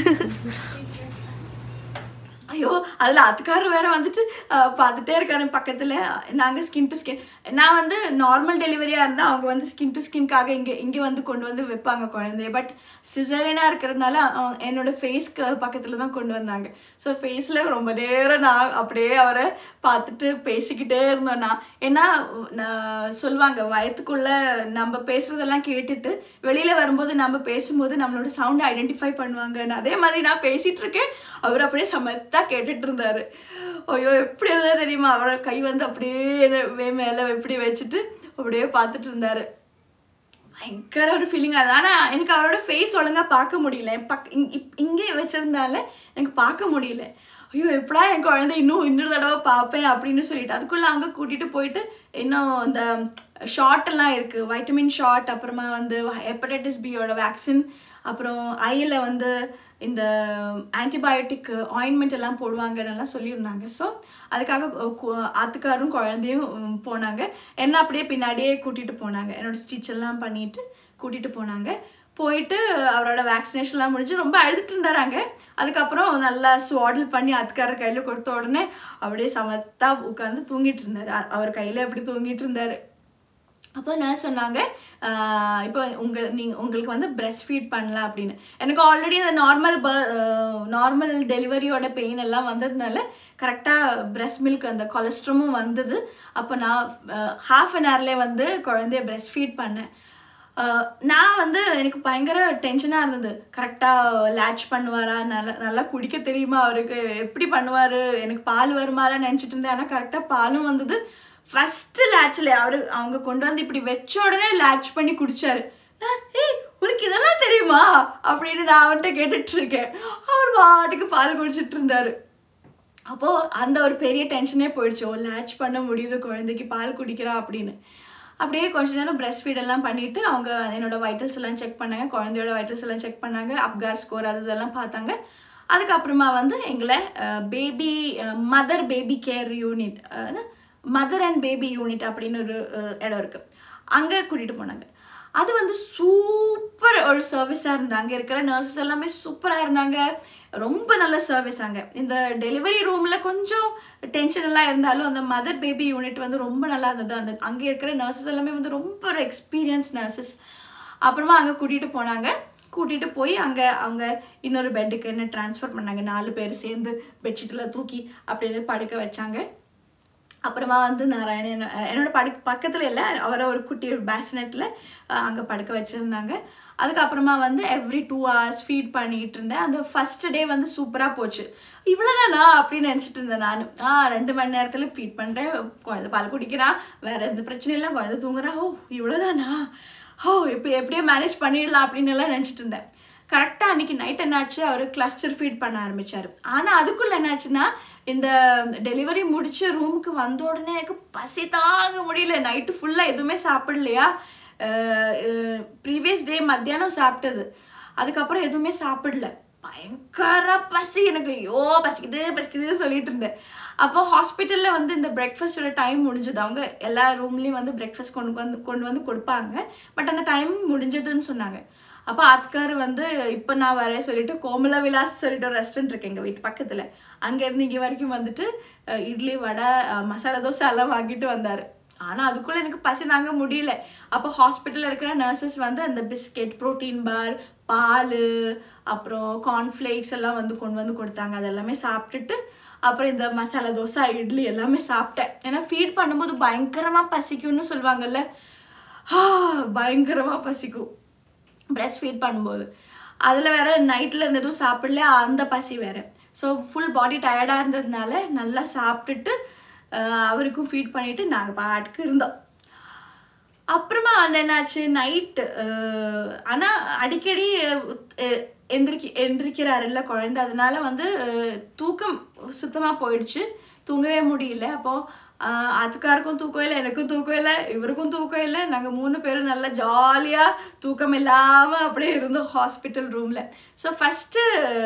ஐயோ அதில் அதுக்காரர் வேற வந்துட்டு அஹ், பார்த்துட்டே இருக்காரு பக்கத்தில் நாங்கள் ஸ்கின் டு ஸ்கின் நான் வந்து நார்மல் டெலிவரியாக இருந்தால் அவங்க வந்து ஸ்கின் டு ஸ்கின்காக இங்கே இங்கே வந்து கொண்டு வந்து வைப்பாங்க குழந்தைய பட் சிசரியனாக இருக்கிறதுனால அஹ், என்னோட ஃபேஸ்க்கு பக்கத்தில் தான் கொண்டு வந்தாங்க ஸோ ஃபேஸில் ரொம்ப நேரம் நான் அப்படியே அவரை பார்த்துட்டு பேசிக்கிட்டே இருந்தோம் நான் ஏன்னா நான் சொல்லுவாங்க வயத்துக்குள்ள நம்ம பேசுறதெல்லாம் கேட்டுட்டு வெளியில் வரும்போது நம்ம பேசும்போது நம்மளோட சவுண்டை ஐடென்டிஃபை பண்ணுவாங்கன்னு அதே மாதிரி நான் பேசிகிட்டு இருக்கேன் அவர் அப்படியே சமத்தா கேட்டுட்டு இருந்தாரு ஐயோ எப்படி இருந்தா தெரியுமா அவரோட கை வந்து அப்படியே என்ன மேலே எப்படி வச்சுட்டு அப்படியே பார்த்துட்டு இருந்தாரு பயங்கர ஒரு ஃபீலிங்காக இருந்தது ஆனால் எனக்கு அவரோட ஃபேஸ் ஒழுங்காக பார்க்க முடியல என் பக் இங் இப் இங்கே வச்சிருந்தால எனக்கு பார்க்க முடியல ஐயோ எப்படா என் குழந்தை இன்னும் இன்னொரு தடவை பார்ப்பேன் அப்படின்னு சொல்லிட்டு அதுக்குள்ளே அவங்க கூட்டிகிட்டு போயிட்டு இன்னும் இந்த ஷார்ட் எல்லாம் இருக்குது வைட்டமின் ஷார்ட் அப்புறமா வந்து ஹெப்படைட்டிஸ் பியோட வேக்சின் அப்புறம் ஐயில் வந்து இந்த ஆன்டிபயோட்டிக் ஆயின்மெண்ட் எல்லாம் போடுவாங்கன்னெல்லாம் சொல்லியிருந்தாங்க ஸோ அதுக்காக கு- கு- ஆத்துக்காரும் குழந்தையும் உம், போனாங்க என்ன அப்படியே பின்னாடியே கூட்டிகிட்டு போனாங்க என்னோட ஸ்டிச் எல்லாம் பண்ணிட்டு கூட்டிகிட்டு போனாங்க போயிட்டு அவரோட வேக்சினேஷன்லாம் முடிஞ்சு ரொம்ப அழுதுட்டு இருந்தாராங்க அதுக்கப்புறம் நல்லா ஸ்வாடில் பண்ணி அதுக்காரர் கையில் கொடுத்த உடனே அப்படியே சமத்தா உட்காந்து தூங்கிட்டு இருந்தார் அ- அவர் கையில் அப்படி தூங்கிட்டு இருந்தார் அப்போ நான் சொன்னாங்க ஆஹ் இப்போ உங்கள் நீங்கள் உங்களுக்கு வந்து breast ஃபீட் பண்ணலாம் அப்படின்னு எனக்கு ஆல்ரெடி அந்த நார்மல் ப நார்மல் டெலிவரியோட பெயின் எல்லாம் வந்ததுனால கரெக்டாக breast மில்க் அந்த கொலஸ்ட்ரமும் வந்தது அப்போ நான் ஹாஃப் அன் ஹவர்லேயே வந்து குழந்தைய breast ஃபீட் பண்ணேன் அஹ், நான் வந்து எனக்கு பயங்கர டென்ஷனாக இருந்தது கரெக்டாக லேட்ச் பண்ணுவாரா நல்லா நல்லா குடிக்க தெரியுமா அவருக்கு எப்படி பண்ணுவார் எனக்கு பால் வருமாலாம் நினச்சிட்டு இருந்தேன் ஆனால் கரெக்டாக பாலும் வந்தது ஃபஸ்ட்டு லேட்சில் அவர் அவங்க கொண்டு வந்து இப்படி வச்ச உடனே லேட்ச் பண்ணி குடிச்சாரு நான், ஏய் உனக்கு இதெல்லாம் தெரியுமா அப்படின்னு நான் அவன்கிட்ட கேட்டுட்டு இருக்கேன் அவர் பாட்டுக்கு பால் குடிச்சிட்டு இருந்தாரு அப்போது அந்த ஒரு பெரிய டென்ஷனே போயிடுச்சு ஓ லேட்ச் பண்ண முடியுது குழந்தைக்கு பால் குடிக்கிறா அப்படின்னு அப்படியே கொஞ்ச நேரம் பிரஸ்ட் ஃபீட் எல்லாம் பண்ணிட்டு அவங்க என்னோட வைட்டல்ஸ் எல்லாம் செக் பண்ணாங்க குழந்தையோட வைட்டல்ஸ் எல்லாம் செக் பண்ணாங்க அப்கார் ஸ்கோர் அது இதெல்லாம் பார்த்தாங்க அதுக்கப்புறமா வந்து எங்களை baby mother baby care unit mother and baby unit அப்படின்னு ஒரு அஹ், இடம் இருக்குது அங்கே கூட்டிகிட்டு போனாங்க அது வந்து சூப்பர் ஒரு சர்வீஸாக இருந்தாங்க அங்கே இருக்கிற நர்சஸ் எல்லாமே சூப்பராக இருந்தாங்க ரொம்ப நல்ல சர்வீஸ் அங்கே இந்த டெலிவரி ரூமில் கொஞ்சம் டென்ஷன் எல்லாம் இருந்தாலும் அந்த மதர் பேபி யூனிட் வந்து ரொம்ப நல்லா இருந்தது அந்த அங்கே இருக்கிற நர்சஸ் எல்லாமே வந்து ரொம்ப ஒரு எக்ஸ்பீரியன்ஸ் நர்சஸ் அப்புறமா அங்கே கூட்டிகிட்டு போனாங்க கூட்டிகிட்டு போய் அங்கே அவங்க இன்னொரு பெட்டுக்கு என்ன ட்ரான்ஸ்ஃபர் பண்ணாங்க நாலு பேர் சேர்ந்து பெட்ஷீட்டில் தூக்கி அப்படின்னு படுக்க வச்சாங்க அப்புறமா வந்து நாராயணன் அஹ், என்னோட படு பக்கத்தில் இல்லை அவரை ஒரு குட்டி ஒரு பேஸ்னெட்டில் அங்கே படுக்க வச்சுருந்தாங்க அதுக்கப்புறமா வந்து எவ்ரி டூ ஹவர்ஸ் ஃபீட் பண்ணிட்டு இருந்தேன் அந்த ஃபஸ்ட் டே வந்து சூப்பராக போச்சு இவ்வளோதானா அப்படின்னு நினச்சிட்டு இருந்தேன் நான் ஆ ரெண்டு மணி நேரத்தில் ஃபீட் பண்ணுறேன் குழந்தை பால் குடிக்கிறான் வேறு எந்த பிரச்சனையும் இல்லை குழந்தை தூங்குறா ஓ இவ்வளோதானா ஓ இப்போ எப்படியோ மேனேஜ் பண்ணிடலாம் அப்படின்னு எல்லாம் நினச்சிட்டு இருந்தேன் கரெக்டாக அன்றைக்கி நைட் என்னாச்சு அவர் கிளஸ்டர் ஃபீட் பண்ண ஆரம்பித்தார் ஆனால் அதுக்குள்ளே என்னாச்சுன்னா இந்த டெலிவரி முடிச்ச ரூமுக்கு வந்த உடனே எனக்கு பசி தாங்க முடியல நைட்டு ஃபுல்லாக எதுவுமே சாப்பிடலையா ப்ரீவியஸ் டே மத்தியானம் சாப்பிட்டது அதுக்கப்புறம் எதுவுமே சாப்பிடல பயங்கர பசி எனக்கு ஐயோ பசிக்குது பசிக்குதுன்னு சொல்லிட்டு இருந்தேன் அப்போ ஹாஸ்பிட்டலில் வந்து இந்த பிரேக்ஃபாஸ்டோட டைம் முடிஞ்சது அவங்க எல்லா ரூம்லேயும் வந்து பிரேக்ஃபாஸ்ட் கொண்டு வந்து கொண்டு வந்து கொடுப்பாங்க பட் அந்த டைம் முடிஞ்சதுன்னு சொன்னாங்க அப்போ ஆத்கார் வந்து இப்போ நான் வரேன் சொல்லிட்டு கோமல விலாஸ் சொல்லிட்டு ஒரு ரெஸ்டாரண்ட் இருக்கு எங்கள் வீட்டு பக்கத்தில் அங்கேருந்து இங்கே வரைக்கும் வந்துட்டு அஹ், இட்லி வடை அஹ், மசாலா தோசை எல்லாம் வாங்கிட்டு வந்தார் ஆனால் அதுக்குள்ளே எனக்கு பசி தாங்க முடியல அப்போ ஹாஸ்பிட்டலில் இருக்கிற நர்சஸ் வந்து அந்த பிஸ்கெட் ப்ரோட்டீன் பார் பால் அப்புறம் கார்ன்ஃப்ளேக்ஸ் எல்லாம் வந்து கொண்டு வந்து கொடுத்தாங்க அதெல்லாமே சாப்பிட்டுட்டு அப்புறம் இந்த மசாலா தோசை இட்லி எல்லாமே சாப்பிட்டேன் ஏன்னா ஃபீட் பண்ணும்போது பயங்கரமாக பசிக்கும்னு சொல்லுவாங்கல்ல ஆ, பயங்கரமாக பசிக்கும் பிரஸ்ட் ஃபீட் பண்ணும்போது அதில் வேற நைட்டில் இருந்து எதுவும் சாப்பிடல அந்த பசி வேற ஸோ ஃபுல் பாடி டயர்டாக இருந்ததுனால நல்லா சாப்பிட்டுட்டு அஹ், அவருக்கும் ஃபீட் பண்ணிட்டு நாங்கள் பாட்டுக்கு இருந்தோம் அப்புறமா வந்து என்னாச்சு நைட்டு ஆனால் அடிக்கடி அஹ், எந்திரிக்க எந்திரிக்கிறாருல்ல குழந்தை அதனால வந்து அஹ், தூக்கம் சுத்தமாக போயிடுச்சு தூங்கவே முடியல அப்போது அதுக்காருக்கும் தூக்கம் இல்லை எனக்கும் தூக்கம் இல்லை இவருக்கும் தூக்கம் இல்லை நாங்கள் மூணு பேரும் நல்லா ஜாலியாக தூக்கம் இல்லாமல் அப்படியே இருந்தோம் ஹாஸ்பிட்டல் ரூமில் ஸோ ஃபஸ்ட்டு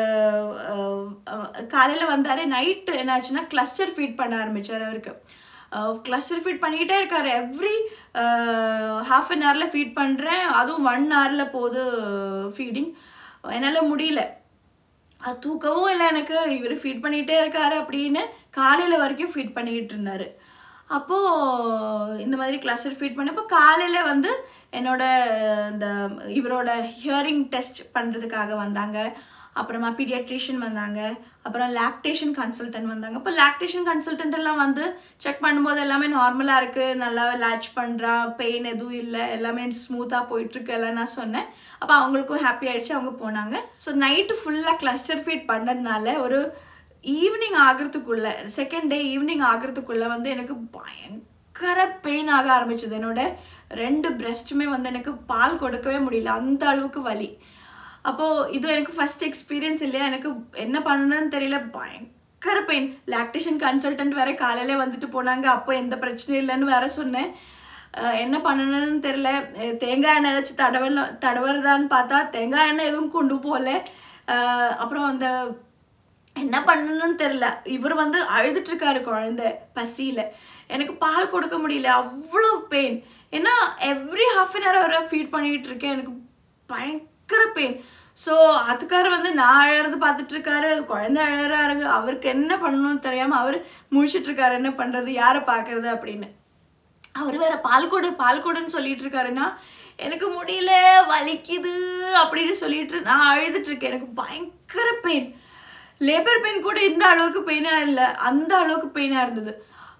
காலையில் வந்தார் நைட்டு என்னாச்சுன்னா கிளஸ்டர் ஃபீட் பண்ண ஆரம்பித்தார் அவருக்கு கிளஸ்டர் ஃபீட் பண்ணிக்கிட்டே இருக்காரு எவ்ரி ஹாஃப் அன் ஹவரில் ஃபீட் பண்ணுறேன் அதுவும் ஒன் ஹவரில் போகுது ஃபீடிங் என்னால் முடியல அது தூக்கவும் இல்லை எனக்கு இவர் ஃபீட் பண்ணிகிட்டே இருக்காரு அப்படின்னு காலையில் வரைக்கும் ஃபீட் பண்ணிக்கிட்டு இருந்தார் அப்போது இந்த மாதிரி கிளஸ்டர் ஃபீட் பண்ணப்போ காலையில் வந்து என்னோட இந்த இவரோட ஹியரிங் டெஸ்ட் பண்ணுறதுக்காக வந்தாங்க அப்புறமா பீடியாட்ரிஷியன் வந்தாங்க அப்புறம் லாக்டேஷன் கன்சல்டன்ட் வந்தாங்க அப்போ லாக்டேஷன் கன்சல்டன்ட் எல்லாம் வந்து செக் பண்ணும்போது எல்லாமே நார்மலாக இருக்குது நல்லா லேட்ச் பண்ணுறான் பெயின் எதுவும் இல்லை எல்லாமே ஸ்மூத்தாக போயிட்டுருக்கு எல்லாம் நான் சொன்னேன் அப்போ அவங்களுக்கும் ஹாப்பி ஆயிடுச்சு அவங்க போனாங்க ஸோ நைட்டு ஃபுல்லாக கிளஸ்டர் ஃபீட் பண்ணதுனால ஒரு ஈவினிங் ஆகிறதுக்குள்ள செகண்ட் டே ஈவினிங் ஆகிறதுக்குள்ள வந்து எனக்கு பயங்கர பெயின் ஆக ஆரம்பிச்சது என்னோட ரெண்டு பிரஸ்ட்டுமே வந்து எனக்கு பால் கொடுக்கவே முடியல அந்த அளவுக்கு வலி அப்போது இது எனக்கு ஃபஸ்ட் எக்ஸ்பீரியன்ஸ் இல்லையா எனக்கு என்ன பண்ணணும்னு தெரியல பயங்கர பெயின் லாக்டேஷன் கன்சல்டன்ட் வேற காலையிலே வந்துட்டு போனாங்க அப்போ எந்த பிரச்சனையும் இல்லைன்னு வேற சொன்னேன் அஹ் என்ன பண்ணணும்னு தெரியல அஹ் தேங்காய் எண்ணெய் ஏதாச்சும் தடவல தடவுறதான்னு பார்த்தா தேங்காய் எண்ணெய் எதுவும் கொண்டு போகல அஹ் அப்புறம் அந்த என்ன பண்ணணும்னு தெரில இவர் வந்து அழுதுட்டு இருக்காரு குழந்தை பசியில் எனக்கு பால் கொடுக்க முடியல அவ்வளோ பெயின் ஏன்னா எவ்ரி ஹாஃப் அன் ஹவர் அவரை ஃபீட் பண்ணிகிட்டு இருக்கேன் எனக்கு பயங்கர பெயின் ஸோ அதுக்கார வந்து நான் அழறது பார்த்துட்டு இருக்காரு குழந்தை அழறாரு அவருக்கு என்ன பண்ணணும்னு தெரியாமல் அவர் முழிச்சிட்டு இருக்காரு என்ன பண்ணுறது யாரை பார்க்கறது அப்படின்னு அவர் வேற பால் கொடு பால் கொடுன்னு சொல்லிட்டு இருக்காருன்னா எனக்கு முடியல வலிக்குது அப்படின்னு சொல்லிட்டு நான் அழுதுட்டு இருக்கேன் எனக்கு பயங்கர பெயின் லேபர் பெயின் கூட இந்த அளவுக்கு பெயினாக இல்லை அந்த அளவுக்கு பெயினாக இருந்தது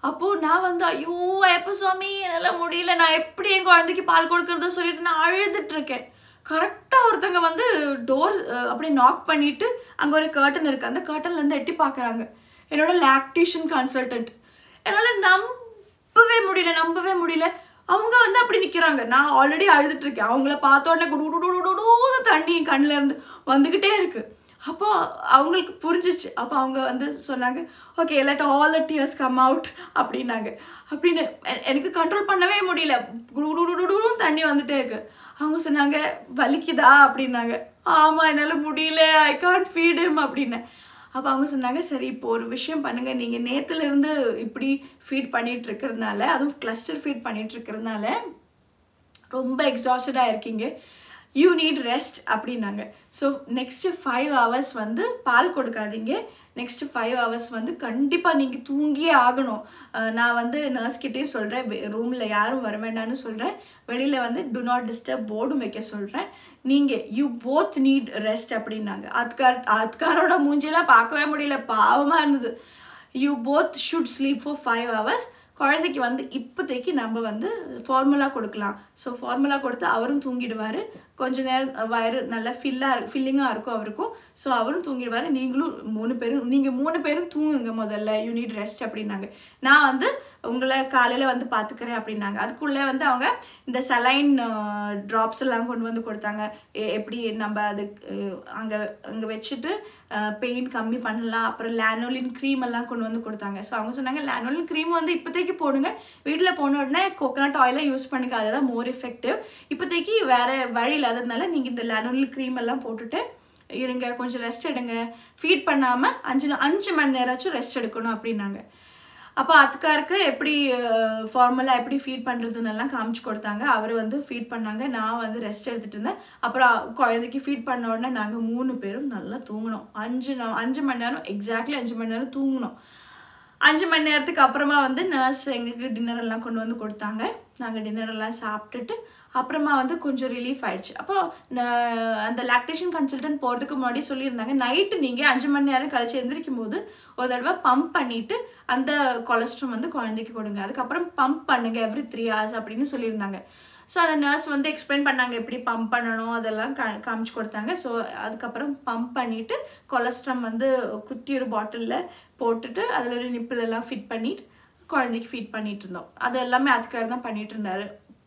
அப்போது நான் வந்து ஐயோ எப்போ சுவாமி என்னால் முடியல நான் எப்படி என் குழந்தைக்கு பால் கொடுக்கறது சொல்லிட்டு நான் அழுதுட்டு இருக்கேன் கரெக்டாக ஒருத்தங்க வந்து டோர் அப்படியே நாக் பண்ணிட்டு அங்கே ஒரு கர்டன் இருக்குது அந்த கர்ட்டன்லேருந்து எட்டி பார்க்குறாங்க என்னோட லாக்டேஷன் கன்சல்டன்ட் என்னால் நம்பவே முடியல நம்பவே முடியல அவங்க வந்து அப்படி நிற்கிறாங்க நான் ஆல்ரெடி அழுதுட்டு இருக்கேன் அவங்கள பார்த்த உடனே குடு குடு குடு குடு தண்ணி என் கண்ணுல இருந்து வந்துக்கிட்டே இருக்கு அப்போ அவங்களுக்கு புரிஞ்சிச்சு அப்போ அவங்க வந்து சொன்னாங்க okay let all the tears come out அப்படின்னாங்க அப்படின்னு எ- எனக்கு கண்ட்ரோல் பண்ணவே முடியல குடு குடு குடு குடுன்னு தண்ணி வந்துட்டே இருக்கு அவங்க சொன்னாங்க வலிக்குதா அப்படின்னாங்க ஆமாம் என்னால் முடியல ஐ கான்ட் ஃபீட் him அப்படின்னேன் அப்போ அவங்க சொன்னாங்க சரி இப்போ ஒரு விஷயம் பண்ணுங்கள் நீங்கள் நேற்றுலேருந்து இப்படி ஃபீட் பண்ணிட்டு இருக்கிறதுனால அதுவும் கிளஸ்டர் ஃபீட் பண்ணிட்டு இருக்கிறதுனால ரொம்ப எக்ஸாஸ்டடாக இருக்கீங்க யூ நீட் ரெஸ்ட் அப்படின்னாங்க ஸோ நெக்ஸ்ட்டு ஃபைவ் ஹவர்ஸ் வந்து பால் கொடுக்காதீங்க நெக்ஸ்ட்டு ஃபைவ் ஹவர்ஸ் வந்து கண்டிப்பாக நீங்கள் தூங்கியே ஆகணும் அஹ் நான் வந்து நர்ஸ்கிட்டே சொல்கிறேன் ரூமில் யாரும் வர வேண்டாம்னு சொல்கிறேன் வெளியில் வந்து டு நாட் டிஸ்டர்ப் போர்டும் வைக்க சொல்கிறேன் நீங்கள் யூ போத் நீட் ரெஸ்ட் அப்படின்னாங்க அதுக்கார் அதுக்காரோட மூஞ்சியெல்லாம் பார்க்கவே முடியல பாவமாக இருந்தது you both should sleep for five hours குழந்தைக்கு வந்து இப்போதைக்கு நம்ம வந்து ஃபார்முலா கொடுக்கலாம் ஸோ ஃபார்முலா கொடுத்து அவரும் தூங்கிடுவார் கொஞ்ச நேரம் வயிறு நல்லா ஃபில்லாக ஃபில்லிங்காக இருக்கும் அவருக்கும் ஸோ அவரும் தூங்கிடுவார் நீங்களும் மூணு பேரும் நீங்கள் மூணு பேரும் தூங்குங்க முதல்ல யூ நீட் ரெஸ்ட் அப்படின்னாங்க நான் வந்து உங்களை காலையில் வந்து பார்த்துக்கிறேன் அப்படின்னாங்க அதுக்குள்ளே வந்து அவங்க இந்த சலைன் ட்ராப்ஸ் எல்லாம் கொண்டு வந்து கொடுத்தாங்க எ- எப்படி நம்ம அது அங்கே அங்கே வச்சுட்டு பெயின் கம்மி பண்ணலாம் அப்புறம் லானோலின் க்ரீம் எல்லாம் கொண்டு வந்து கொடுத்தாங்க ஸோ அவங்க சொன்னாங்க லானோலின் க்ரீம் வந்து இப்போதைக்கு போடுங்க வீட்டில் போன உடனே கோகனட் ஆயிலை யூஸ் பண்ணுங்க அதுதான் மோர் எஃபெக்டிவ் இப்போதைக்கு வேறு வழி இல்லாததுனால நீங்கள் இந்த லானோலின் க்ரீம் எல்லாம் போட்டுட்டு இருங்க கொஞ்சம் ரெஸ்ட் எடுங்க ஃபீட் பண்ணாமல் அஞ்சு நா- அஞ்சு மணி நேரமாச்சும் ரெஸ்ட் எடுக்கணும் அப்படின்னாங்க அப்போ அதுக்காருக்கு எப்படி ஃபார்மலாக எப்படி ஃபீட் பண்ணுறதுன்னு எல்லாம் காமிச்சு கொடுத்தாங்க அவர் வந்து ஃபீட் பண்ணாங்க நான் வந்து ரெஸ்ட் எடுத்துகிட்டு இருந்தேன் அப்புறம் குழந்தைக்கு ஃபீட் பண்ண உடனே நாங்கள் மூணு பேரும் நல்லா தூங்கினோம் அஞ்சு நா- அஞ்சு மணி நேரம் எக்ஸாக்ட்லி அஞ்சு மணி நேரம் தூங்கினோம் அஞ்சு மணி நேரத்துக்கு அப்புறமா வந்து நர்ஸ் எங்களுக்கு டின்னர் எல்லாம் கொண்டு வந்து கொடுத்தாங்க நாங்கள் டின்னர் எல்லாம் சாப்பிட்டுட்டு அப்புறமா வந்து கொஞ்சம் ரிலீஃப் ஆயிடுச்சு அப்போ நான் அந்த லாக்டேஷன் கன்சல்டன்ட் போகிறதுக்கு முன்னாடி சொல்லியிருந்தாங்க நைட்டு நீங்கள் அஞ்சு மணி நேரம் கழிச்சு எந்திரிக்கும் போது ஒரு தடவை பம்ப் பண்ணிட்டு அந்த கொலஸ்ட்ரால் வந்து குழந்தைக்கு கொடுங்க அதுக்கப்புறம் பம்ப் பண்ணுங்க எவ்ரி த்ரீ ஹவர்ஸ் அப்படின்னு சொல்லியிருந்தாங்க ஸோ அந்த நர்ஸ் வந்து எக்ஸ்பிளைன் பண்ணாங்க எப்படி பம்ப் பண்ணணும் அதெல்லாம் கா காமிச்சு கொடுத்தாங்க ஸோ அதுக்கப்புறம் பம்ப் பண்ணிவிட்டு கொலஸ்ட்ரம் வந்து குட்டி ஒரு பாட்டிலில் போட்டுட்டு அதில் ஒரு நிப்பிள் எல்லாம் ஃபிட் பண்ணிட்டு குழந்தைக்கு ஃபீட் பண்ணிட்டு இருந்தோம் அது எல்லாமே அதுக்காக தான் பண்ணிட்டு இருந்தாரு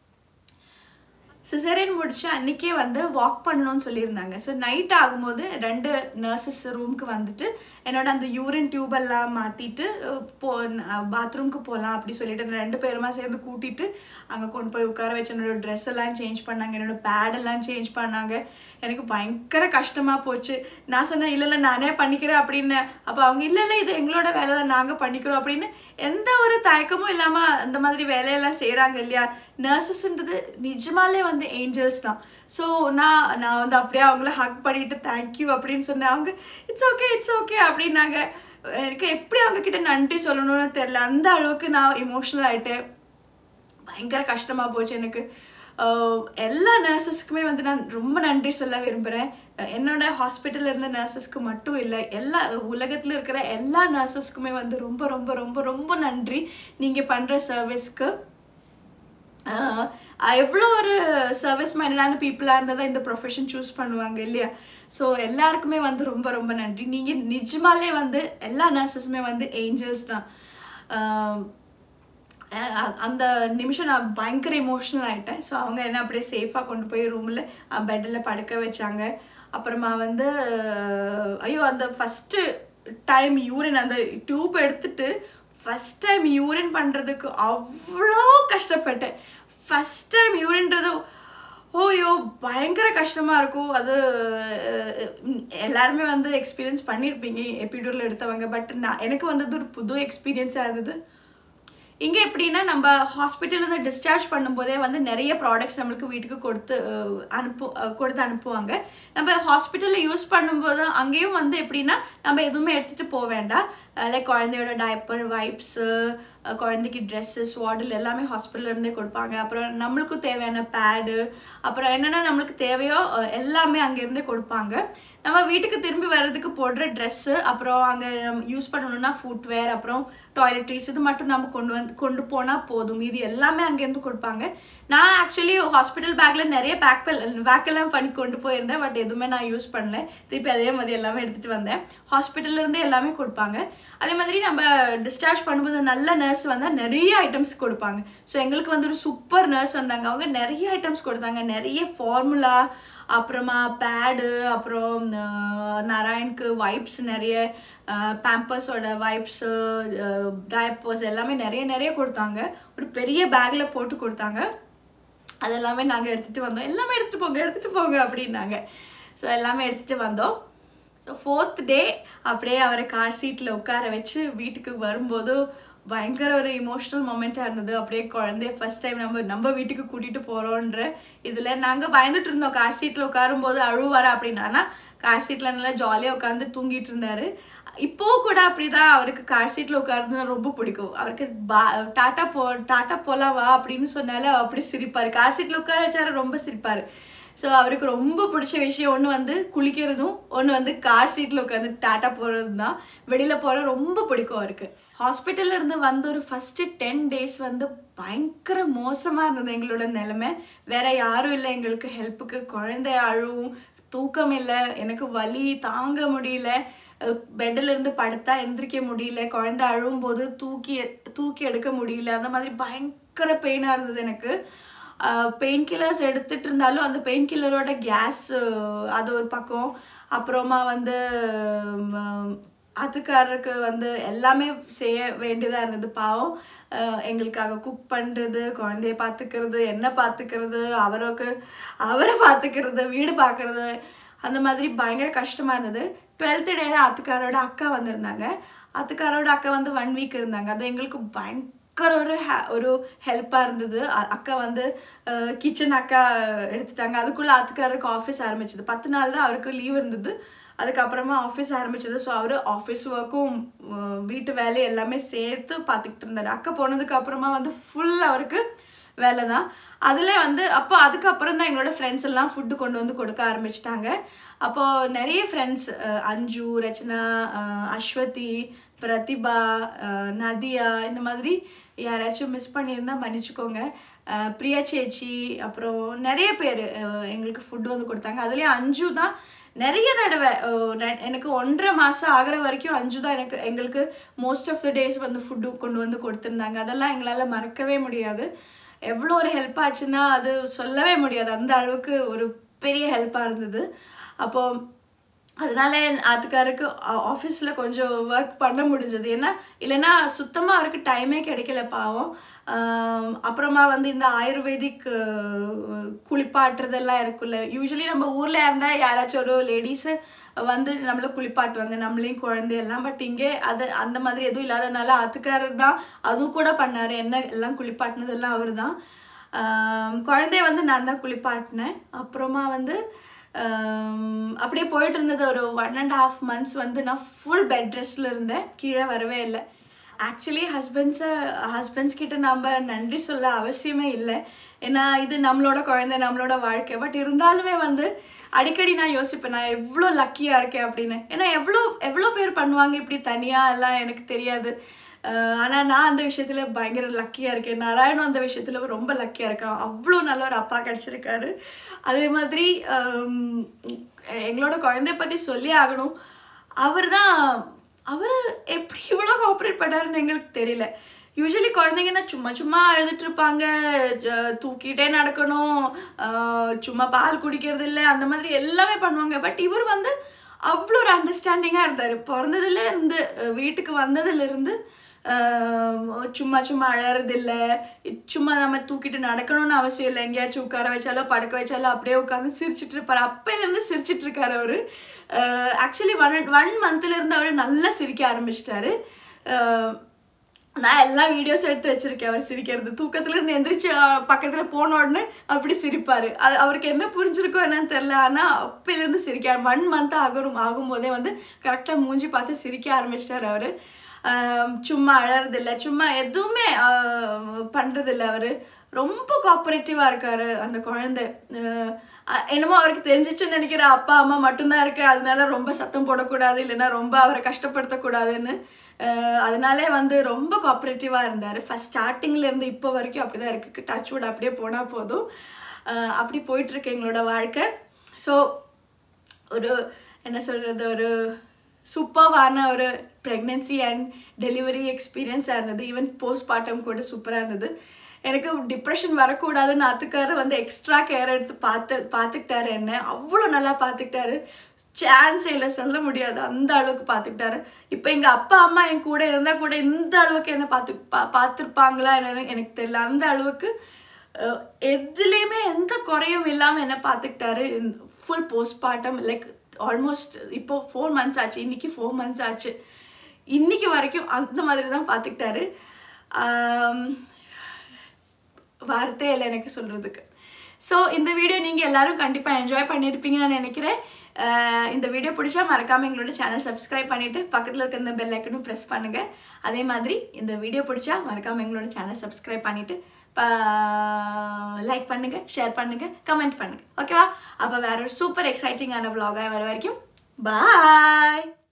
சிசரியன் முடிச்சு அன்றைக்கே வந்து வாக் பண்ணணும்னு சொல்லியிருந்தாங்க ஸோ நைட் ஆகும்போது ரெண்டு நர்சஸ் ரூமுக்கு வந்துட்டு என்னோட அந்த யூரின் டியூபெல்லாம் மாற்றிட்டு போ பாத்ரூம்க்கு போகலாம் அப்படி சொல்லிட்டு ரெண்டு பேருமா சேர்ந்து கூட்டிட்டு அங்கே கொண்டு போய் உட்கார வச்சு என்னோட ட்ரெஸ் எல்லாம் சேஞ்ச் பண்ணாங்க என்னோட பேட் எல்லாம் சேஞ்ச் பண்ணாங்க எனக்கு பயங்கர கஷ்டமாக போச்சு நான் சொன்னேன் இல்லை இல்லை நானே பண்ணிக்கிறேன் அப்படின்னு அப்போ அவங்க இல்லை இல்லை இது எங்களோட வேலை தான் நாங்கள் பண்ணிக்கிறோம் அப்படின்னு எந்த ஒரு தயக்கமும் இல்லாமல் அந்த மாதிரி வேலையெல்லாம் செய்கிறாங்க இல்லையா நர்சஸ்ன்றது நிஜமாலே வந்து ஏஞ்சல்ஸ் தான் ஸோ நான் நான் வந்து அப்படியே அவங்கள ஹக் பண்ணிட்டு தேங்க்யூ அப்படின்னு சொன்னேன் அவங்க இட்ஸ் ஓகே இட்ஸ் ஓகே அப்படின்னாங்க எனக்கு எப்படி அவங்க கிட்ட நன்றி சொல்லணும்னு தெரில அந்த அளவுக்கு நான் இமோஷனல் ஆகிட்டேன் பயங்கர கஷ்டமாக போச்சு எனக்கு அஹ் எல்லா நர்சஸ்க்குமே வந்து நான் ரொம்ப நன்றி சொல்ல விரும்புகிறேன் என்னோட ஹாஸ்பிட்டலில் இருந்த நர்சஸ்க்கு மட்டும் இல்லை எல்லா உலகத்தில் இருக்கிற எல்லா நர்சஸ்க்குமே வந்து ரொம்ப ரொம்ப ரொம்ப ரொம்ப நன்றி நீங்கள் பண்ணுற சர்வீஸ்க்கு எவ்வளோ ஒரு சர்வீஸ் மைண்டடான பீப்புளாக இருந்தால் தான் இந்த ப்ரொஃபஷன் சூஸ் பண்ணுவாங்க இல்லையா ஸோ எல்லாருக்குமே வந்து ரொம்ப ரொம்ப நன்றி நீங்கள் நிஜமாலே வந்து எல்லா நர்சஸுமே வந்து ஏஞ்சல்ஸ் தான் ஆஹ் அஹ் அந்த நிமிஷம் நான் பயங்கர இமோஷனல் ஆகிட்டேன் ஸோ அவங்க என்ன அப்படியே சேஃபாக கொண்டு போய் ரூமில் பெட்டில் படுக்க வச்சாங்க அப்புறமா வந்து அஹ் ஐயோ அந்த ஃபஸ்ட்டு டைம் யூரின் அந்த டியூப் எடுத்துட்டு ஃபஸ்ட் டைம் யூரின் பண்ணுறதுக்கு அவ்வளோ கஷ்டப்பட்டேன் ஃபஸ்ட் டைம் யூரின்றது ஓயோ பயங்கர கஷ்டமாக இருக்கும் அது அஹ், எல்லாருமே வந்து எக்ஸ்பீரியன்ஸ் பண்ணியிருப்பீங்க எபிடூரில் எடுத்தவங்க பட் நான் எனக்கு வந்தது ஒரு புது எக்ஸ்பீரியன்ஸாக இருந்தது இங்கே எப்படின்னா நம்ம ஹாஸ்பிட்டலேருந்து டிஸ்சார்ஜ் பண்ணும்போதே வந்து நிறைய ப்ராடக்ட்ஸ் நம்மளுக்கு வீட்டுக்கு கொடுத்து அஹ், அனுப்பு அஹ், கொடுத்து அனுப்புவாங்க நம்ம ஹாஸ்பிட்டலில் யூஸ் பண்ணும்போது அங்கேயும் வந்து எப்படின்னா நம்ம எதுவுமே எடுத்துகிட்டு போக வேண்டாம் லைக் குழந்தையோட டைப்பர் வைப்ஸு அஹ் குழந்தைக்கு ட்ரெஸ்ஸு ஸ்வாடில் எல்லாமே hospital ல இருந்தே கொடுப்பாங்க அப்புறம் நம்மளுக்கும் தேவையான பேடு அப்புறம் என்னென்ன நம்மளுக்கு தேவையோ அஹ் எல்லாமே அங்கேருந்தே கொடுப்பாங்க நம்ம வீட்டுக்கு திரும்பி வர்றதுக்கு போடுற ட்ரெஸ்ஸு அப்புறம் அங்கே யூஸ் பண்ணணும்னா ஃபுட்வேர் அப்புறம் டாய்லெட்ரிஸ் இது மட்டும் நம்ம கொண்டு வந்து கொண்டு போனால் போதும் இது எல்லாமே அங்கேருந்து கொடுப்பாங்க நான் ஆக்சுவலி ஹாஸ்பிட்டல் பேக்கில் நிறைய பேக் பேக்கெல்லாம் பண்ணி கொண்டு போயிருந்தேன் பட் எதுவுமே நான் யூஸ் பண்ணல திருப்பி அதே மாதிரி எல்லாமே எடுத்துகிட்டு வந்தேன் ஹாஸ்பிட்டல்ல இருந்து எல்லாமே கொடுப்பாங்க அதே மாதிரி நம்ம டிஸ்சார்ஜ் பண்ணும்போது நல்ல நர்ஸ் வந்தால் நிறைய ஐட்டம்ஸ் கொடுப்பாங்க ஸோ எங்களுக்கு வந்து ஒரு சூப்பர் நர்ஸ் வந்தாங்க அவங்க நிறைய ஐட்டம்ஸ் கொடுத்தாங்க நிறைய ஃபார்முலா அப்புறமா பேடு அப்புறம் அஹ், நாராயணுக்கு வைப்ஸ் நிறைய பேம்பர்ஸோட வைப்ஸு டயப்பர்ஸ் எல்லாமே நிறைய நிறைய கொடுத்தாங்க ஒரு பெரிய பேக்கில் போட்டு கொடுத்தாங்க அதெல்லாமே நாங்கள் எடுத்துகிட்டு வந்தோம் எல்லாமே எடுத்துகிட்டு போங்க எடுத்துகிட்டு போங்க அப்படின்னாங்க ஸோ எல்லாமே எடுத்துகிட்டு வந்தோம் ஸோ ஃபோர்த் டே அப்படியே அவரை கார் சீட்டில் உட்கார வச்சு வீட்டுக்கு வரும்போது பயங்கர ஒரு இமோஷ்னல் மொமெண்ட்டாக இருந்தது அப்படியே குழந்தைய ஃபர்ஸ்ட் டைம் நம்ம நம்ம வீட்டுக்கு கூட்டிகிட்டு போகிறோன்ற இதில் நாங்கள் பயந்துட்டு இருந்தோம் கார் சீட்டில் உட்காரும்போது அழுவாரா அப்படின்னா கார் சீட்டில் நல்லா ஜாலியாக உட்காந்து தூங்கிட்டு இருந்தாரு இப்போ கூட அப்படிதான் அவருக்கு கார் சீட்டில் உட்காருதுன்னா ரொம்ப பிடிக்கும் அவருக்கு பா டாட்டா போ டாட்டா போலாம் வா அப்படின்னு சொன்னாலே அவர் அப்படி சிரிப்பார் கார் சீட்டில் உட்கார வச்சாரு ரொம்ப சிரிப்பார் ஸோ அவருக்கு ரொம்ப பிடிச்ச விஷயம் ஒன்று வந்து குளிக்கிறதும் ஒன்று வந்து கார் சீட்டில் உட்காந்து டாட்டா போகிறதும் தான் வெளியில் போகிற ரொம்ப பிடிக்கும் அவருக்கு ஹாஸ்பிட்டல்ல இருந்து வந்த ஒரு ஃபஸ்ட்டு டென் டேஸ் வந்து பயங்கர மோசமாக இருந்தது எங்களோட நிலைமை வேற யாரும் இல்லை எங்களுக்கு ஹெல்ப்புக்கு குழந்தை அழுவும் தூக்கம் இல்லை எனக்கு வலி தாங்க முடியல பெட்டில் இருந்து படுத்தா எந்திரிக்க முடியல குழந்தை அழும்போது தூக்கி தூக்கி எடுக்க முடியல அந்த மாதிரி பயங்கர பெயினாக இருந்தது எனக்கு பெயின் கில்லர்ஸ் எடுத்துட்டு இருந்தாலும் அந்த பெயின் கில்லரோட கேஸ் அது ஒரு பக்கம் அப்புறமா வந்து ம், அதுக்காரருக்கு வந்து எல்லாமே செய்ய வேண்டியதாக இருந்தது பாவம் அஹ் எங்களுக்காக குக் பண்ணுறது குழந்தைய பார்த்துக்கிறது என்ன பார்த்துக்கிறது அவருக்கு அவரை பார்த்துக்கிறது வீடு பார்க்குறது அந்த மாதிரி பயங்கர கஷ்டமாக இருந்தது டுவெல்த்து டேல அத்துக்காரோட அக்கா வந்திருந்தாங்க அத்துக்காரோட அக்கா வந்து ஒன் வீக் இருந்தாங்க அது எங்களுக்கு பயங்கர ஒரு ஹே- ஒரு ஹெல்ப்பாக இருந்தது அ- அக்கா வந்து கிச்சன் அக்கா எடுத்துட்டாங்க அதுக்குள்ளே அத்துக்காரருக்கு ஆஃபீஸ் ஆரம்பிச்சது பத்து நாள் தான் அவருக்கு லீவ் இருந்தது அதுக்கப்புறமா ஆஃபீஸ் ஆரம்பிச்சது ஸோ அவர் ஆஃபீஸ் ஒர்க்கும் வீட்டு வேலை எல்லாமே சேர்த்து பார்த்துக்கிட்டு இருந்தார் அக்கா போனதுக்கு அப்புறமா வந்து ஃபுல் அவருக்கு வேலை தான் அதில் வந்து அப்போ அதுக்கப்புறம் தான் எங்களோட ஃப்ரெண்ட்ஸ் எல்லாம் ஃபுட்டு கொண்டு வந்து கொடுக்க ஆரம்பிச்சிட்டாங்க அப்போது நிறைய ஃப்ரெண்ட்ஸ் அஞ்சு ரச்சனா அஹ், அஸ்வதி பிரதிபா அஹ், நதியா இந்த மாதிரி யாராச்சும் மிஸ் பண்ணியிருந்தா மன்னிச்சுக்கோங்க அஹ், பிரியா சேச்சி அப்புறம் நிறைய பேர் எங்களுக்கு ஃபுட்டு வந்து கொடுத்தாங்க அதுலேயும் அஞ்சு தான் நிறைய தடவை அஹ், ரெ- எனக்கு ஒன்றரை மாதம் ஆகிற வரைக்கும் அஞ்சு தான் எனக்கு எங்களுக்கு மோஸ்ட் ஆஃப் த டேஸ் வந்து ஃபுட்டு கொண்டு வந்து கொடுத்துருந்தாங்க அதெல்லாம் எங்களால் மறக்கவே முடியாது எவ்வளோ ஒரு ஹெல்ப் ஆச்சுன்னா அது சொல்லவே முடியாது அந்த அளவுக்கு ஒரு பெரிய ஹெல்ப்பாக இருந்தது அப்போ அதனால அதுக்காருக்கு ஆஃபீஸில் கொஞ்சம் ஒர்க் பண்ண முடிஞ்சது ஏன்னா இல்லைன்னா சுத்தமாக அவருக்கு டைமே கிடைக்கல பாவம் ஆம், அப்புறமா வந்து இந்த ஆயுர்வேதிக் அஹ், குளிப்பாட்டுறதெல்லாம் இருக்குல்ல யூஸ்வலி நம்ம ஊரில் இருந்தால் யாராச்சும் ஒரு லேடிஸு வந்து நம்மளை குளிப்பாட்டுவாங்க நம்மளையும் குழந்தையெல்லாம் பட் இங்கே அது அந்த மாதிரி எதுவும் இல்லாதனால அதுக்காரர் தான் அதுவும் கூட பண்ணார் என்ன எல்லாம் குளிப்பாட்டினதெல்லாம் அவர் தான் குழந்தைய வந்து நான் தான் குளிப்பாட்டினேன் அப்புறமா வந்து ஆம், அப்படியே போயிட்டு இருந்தது ஒரு ஒன் அண்ட் ஹாஃப் மந்த்ஸ் வந்து நான் ஃபுல் பெட் ரெஸ்டில் இருந்தேன் கீழே வரவே இல்லை ஆக்சுவலி ஹஸ்பண்ட்ஸை ஹஸ்பண்ட்ஸ் கிட்ட நம்ம நன்றி சொல்ல அவசியமே இல்லை ஏன்னா இது நம்மளோட குழந்தை நம்மளோட வாழ்க்கை பட் இருந்தாலுமே வந்து அடிக்கடி நான் யோசிப்பேன் நான் எவ்வளோ லக்கியாக இருக்கேன் அப்படின்னு ஏன்னா எவ்வளோ எவ்வளோ பேர் பண்ணுவாங்க இப்படி தனியாக எல்லாம் எனக்கு தெரியாது ஆனால் நான் அந்த விஷயத்தில் பயங்கர லக்கியாக இருக்கேன் நாராயணும் அந்த விஷயத்தில் ரொம்ப லக்கியாக இருக்கான் அவ்வளோ நல்ல ஒரு அப்பா கிடச்சிருக்காரு அதே மாதிரி ஆம், எங்களோட குழந்தைய பற்றி சொல்லி ஆகணும் அவர் தான் அவர் எப்படி இவ்வளோ கோஆப்ரேட் பண்ணாருன்னு எங்களுக்கு தெரியல யூஸ்வலி குழந்தைங்கன்னா சும்மா சும்மா அழுதுட்டு இருப்பாங்க ஜ- தூக்கிட்டே நடக்கணும் ஆஹ் சும்மா பால் குடிக்கிறது இல்லை அந்த மாதிரி எல்லாமே பண்ணுவாங்க பட் இவர் வந்து அவ்வளோ ஒரு அண்டர்ஸ்டாண்டிங்காக இருந்தார் பிறந்ததுல இருந்து அஹ் வீட்டுக்கு வந்ததுலேருந்து சும்மா சும்மா அழறதில்ல சும்மா நம்ம தூக்கிட்டு நடக்கணும்னு அவசியம் இல்லை எங்கேயாச்சும் உட்கார வச்சாலோ படுக்க வச்சாலோ அப்படியே உட்காந்து சிரிச்சிட்டு இருப்பார் அப்பையிலேருந்து சிரிச்சிட்டு இருக்காரு அவர் ஆக்சுவலி ஒன் ஒன் மந்த்லேருந்து அவர் நல்லா சிரிக்க ஆரம்பிச்சிட்டாரு நான் எல்லா வீடியோஸ் எடுத்து வச்சிருக்கேன் அவர் சிரிக்கிறது தூக்கத்துல இருந்து எந்திரிச்சு அஹ், பக்கத்துல போன உடனே அப்படி சிரிப்பாரு அது அவருக்கு என்ன புரிஞ்சிருக்கோ என்னன்னு தெரியல ஆனா அப்பையிலேருந்து சிரிக்கார் ஒன் மந்த் ஆகும் ஆகும்போதே வந்து கரெக்டாக மூஞ்சி பார்த்து சிரிக்க ஆரம்பிச்சிட்டாரு அவரு ஆம், சும்மா அழறதில்ல சும்மா எதுவுமே ஆஹ், பண்றதில்ல அவர் ரொம்ப கோஆப்ரேட்டிவாக இருக்காரு அந்த குழந்தை ஆஹ், அ- என்னமோ அவருக்கு தெரிஞ்சிச்சுன்னு நினைக்கிற அப்பா அம்மா மட்டும்தான் இருக்கு அதனால ரொம்ப சத்தம் போடக்கூடாது இல்லைன்னா ரொம்ப அவரை கஷ்டப்படுத்தக்கூடாதுன்னு ஆஹ், அதனாலே வந்து ரொம்ப கோஆப்ரேட்டிவாக இருந்தார் ஃபஸ்ட் ஸ்டார்டிங்லேருந்து இப்போ வரைக்கும் அப்படி தான் இருக்குது டச் வுட் அப்படியே போனால் போதும் ஆஹ், அப்படி போயிட்டுருக்கு எங்களோட வாழ்க்கை ஸோ ஒரு என்ன சொல்கிறது ஒரு சூப்பர்வான ஒரு ப்ரெக்னென்சி அண்ட் டெலிவரி எக்ஸ்பீரியன்ஸாக இருந்தது ஈவன் போஸ்ட் பார்ட்டம் கூட சூப்பராக இருந்தது எனக்கு டிப்ரெஷன் வரக்கூடாதுன்னு அத்துக்காரு வந்து எக்ஸ்ட்ரா கேர் எடுத்து பார்த்து பார்த்துக்கிட்டாரு என்ன அவ்வளோ நல்லா பார்த்துக்கிட்டாரு சான்ஸே இல்லை சொல்ல முடியாது அந்த அளவுக்கு பார்த்துக்கிட்டாரு இப்போ எங்கள் அப்பா அம்மா என் கூட இருந்தால் கூட இந்த அளவுக்கு என்ன பார்த்து பா பார்த்துருப்பாங்களா என்னன்னு எனக்கு தெரியல அந்த அளவுக்கு அஹ், எதுலேயுமே எந்த குறையும் இல்லாமல் என்ன பார்த்துக்கிட்டாரு ஃபுல் போஸ்ட்மார்ட்டம் லைக் ஆல்மோஸ்ட் இப்போ ஃபோர் மந்த்ஸ் ஆச்சு இன்னைக்கு ஃபோர் மந்த்ஸ் ஆச்சு இன்னைக்கு வரைக்கும் அந்த மாதிரி தான் பார்த்துக்கிட்டாரு ஆம், வார்த்தையே இல்லை எனக்கு சொல்கிறதுக்கு ஸோ இந்த வீடியோ நீங்கள் எல்லாரும் கண்டிப்பாக என்ஜாய் பண்ணியிருப்பீங்கன்னு நான் நினைக்கிறேன் அஹ் இந்த வீடியோ பிடிச்சா மறக்காமல் எங்களோட சேனல் சப்ஸ்கிரைப் பண்ணிவிட்டு பக்கத்தில் இருக்க இந்த பெல் ஐக்கனும் ப்ரெஸ் பண்ணுங்கள் அதே மாதிரி இந்த வீடியோ பிடிச்சா மறக்காமல் எங்களோட சேனல் சப்ஸ்கிரைப் பண்ணிவிட்டு லைக் பண்ணுங்கள் ஷேர் பண்ணுங்கள் கமெண்ட் பண்ணுங்கள் ஓகேவா அப்போ வேற ஒரு சூப்பர் எக்ஸைட்டிங்கான vlog-ஆ வர வரைக்கும் பாய்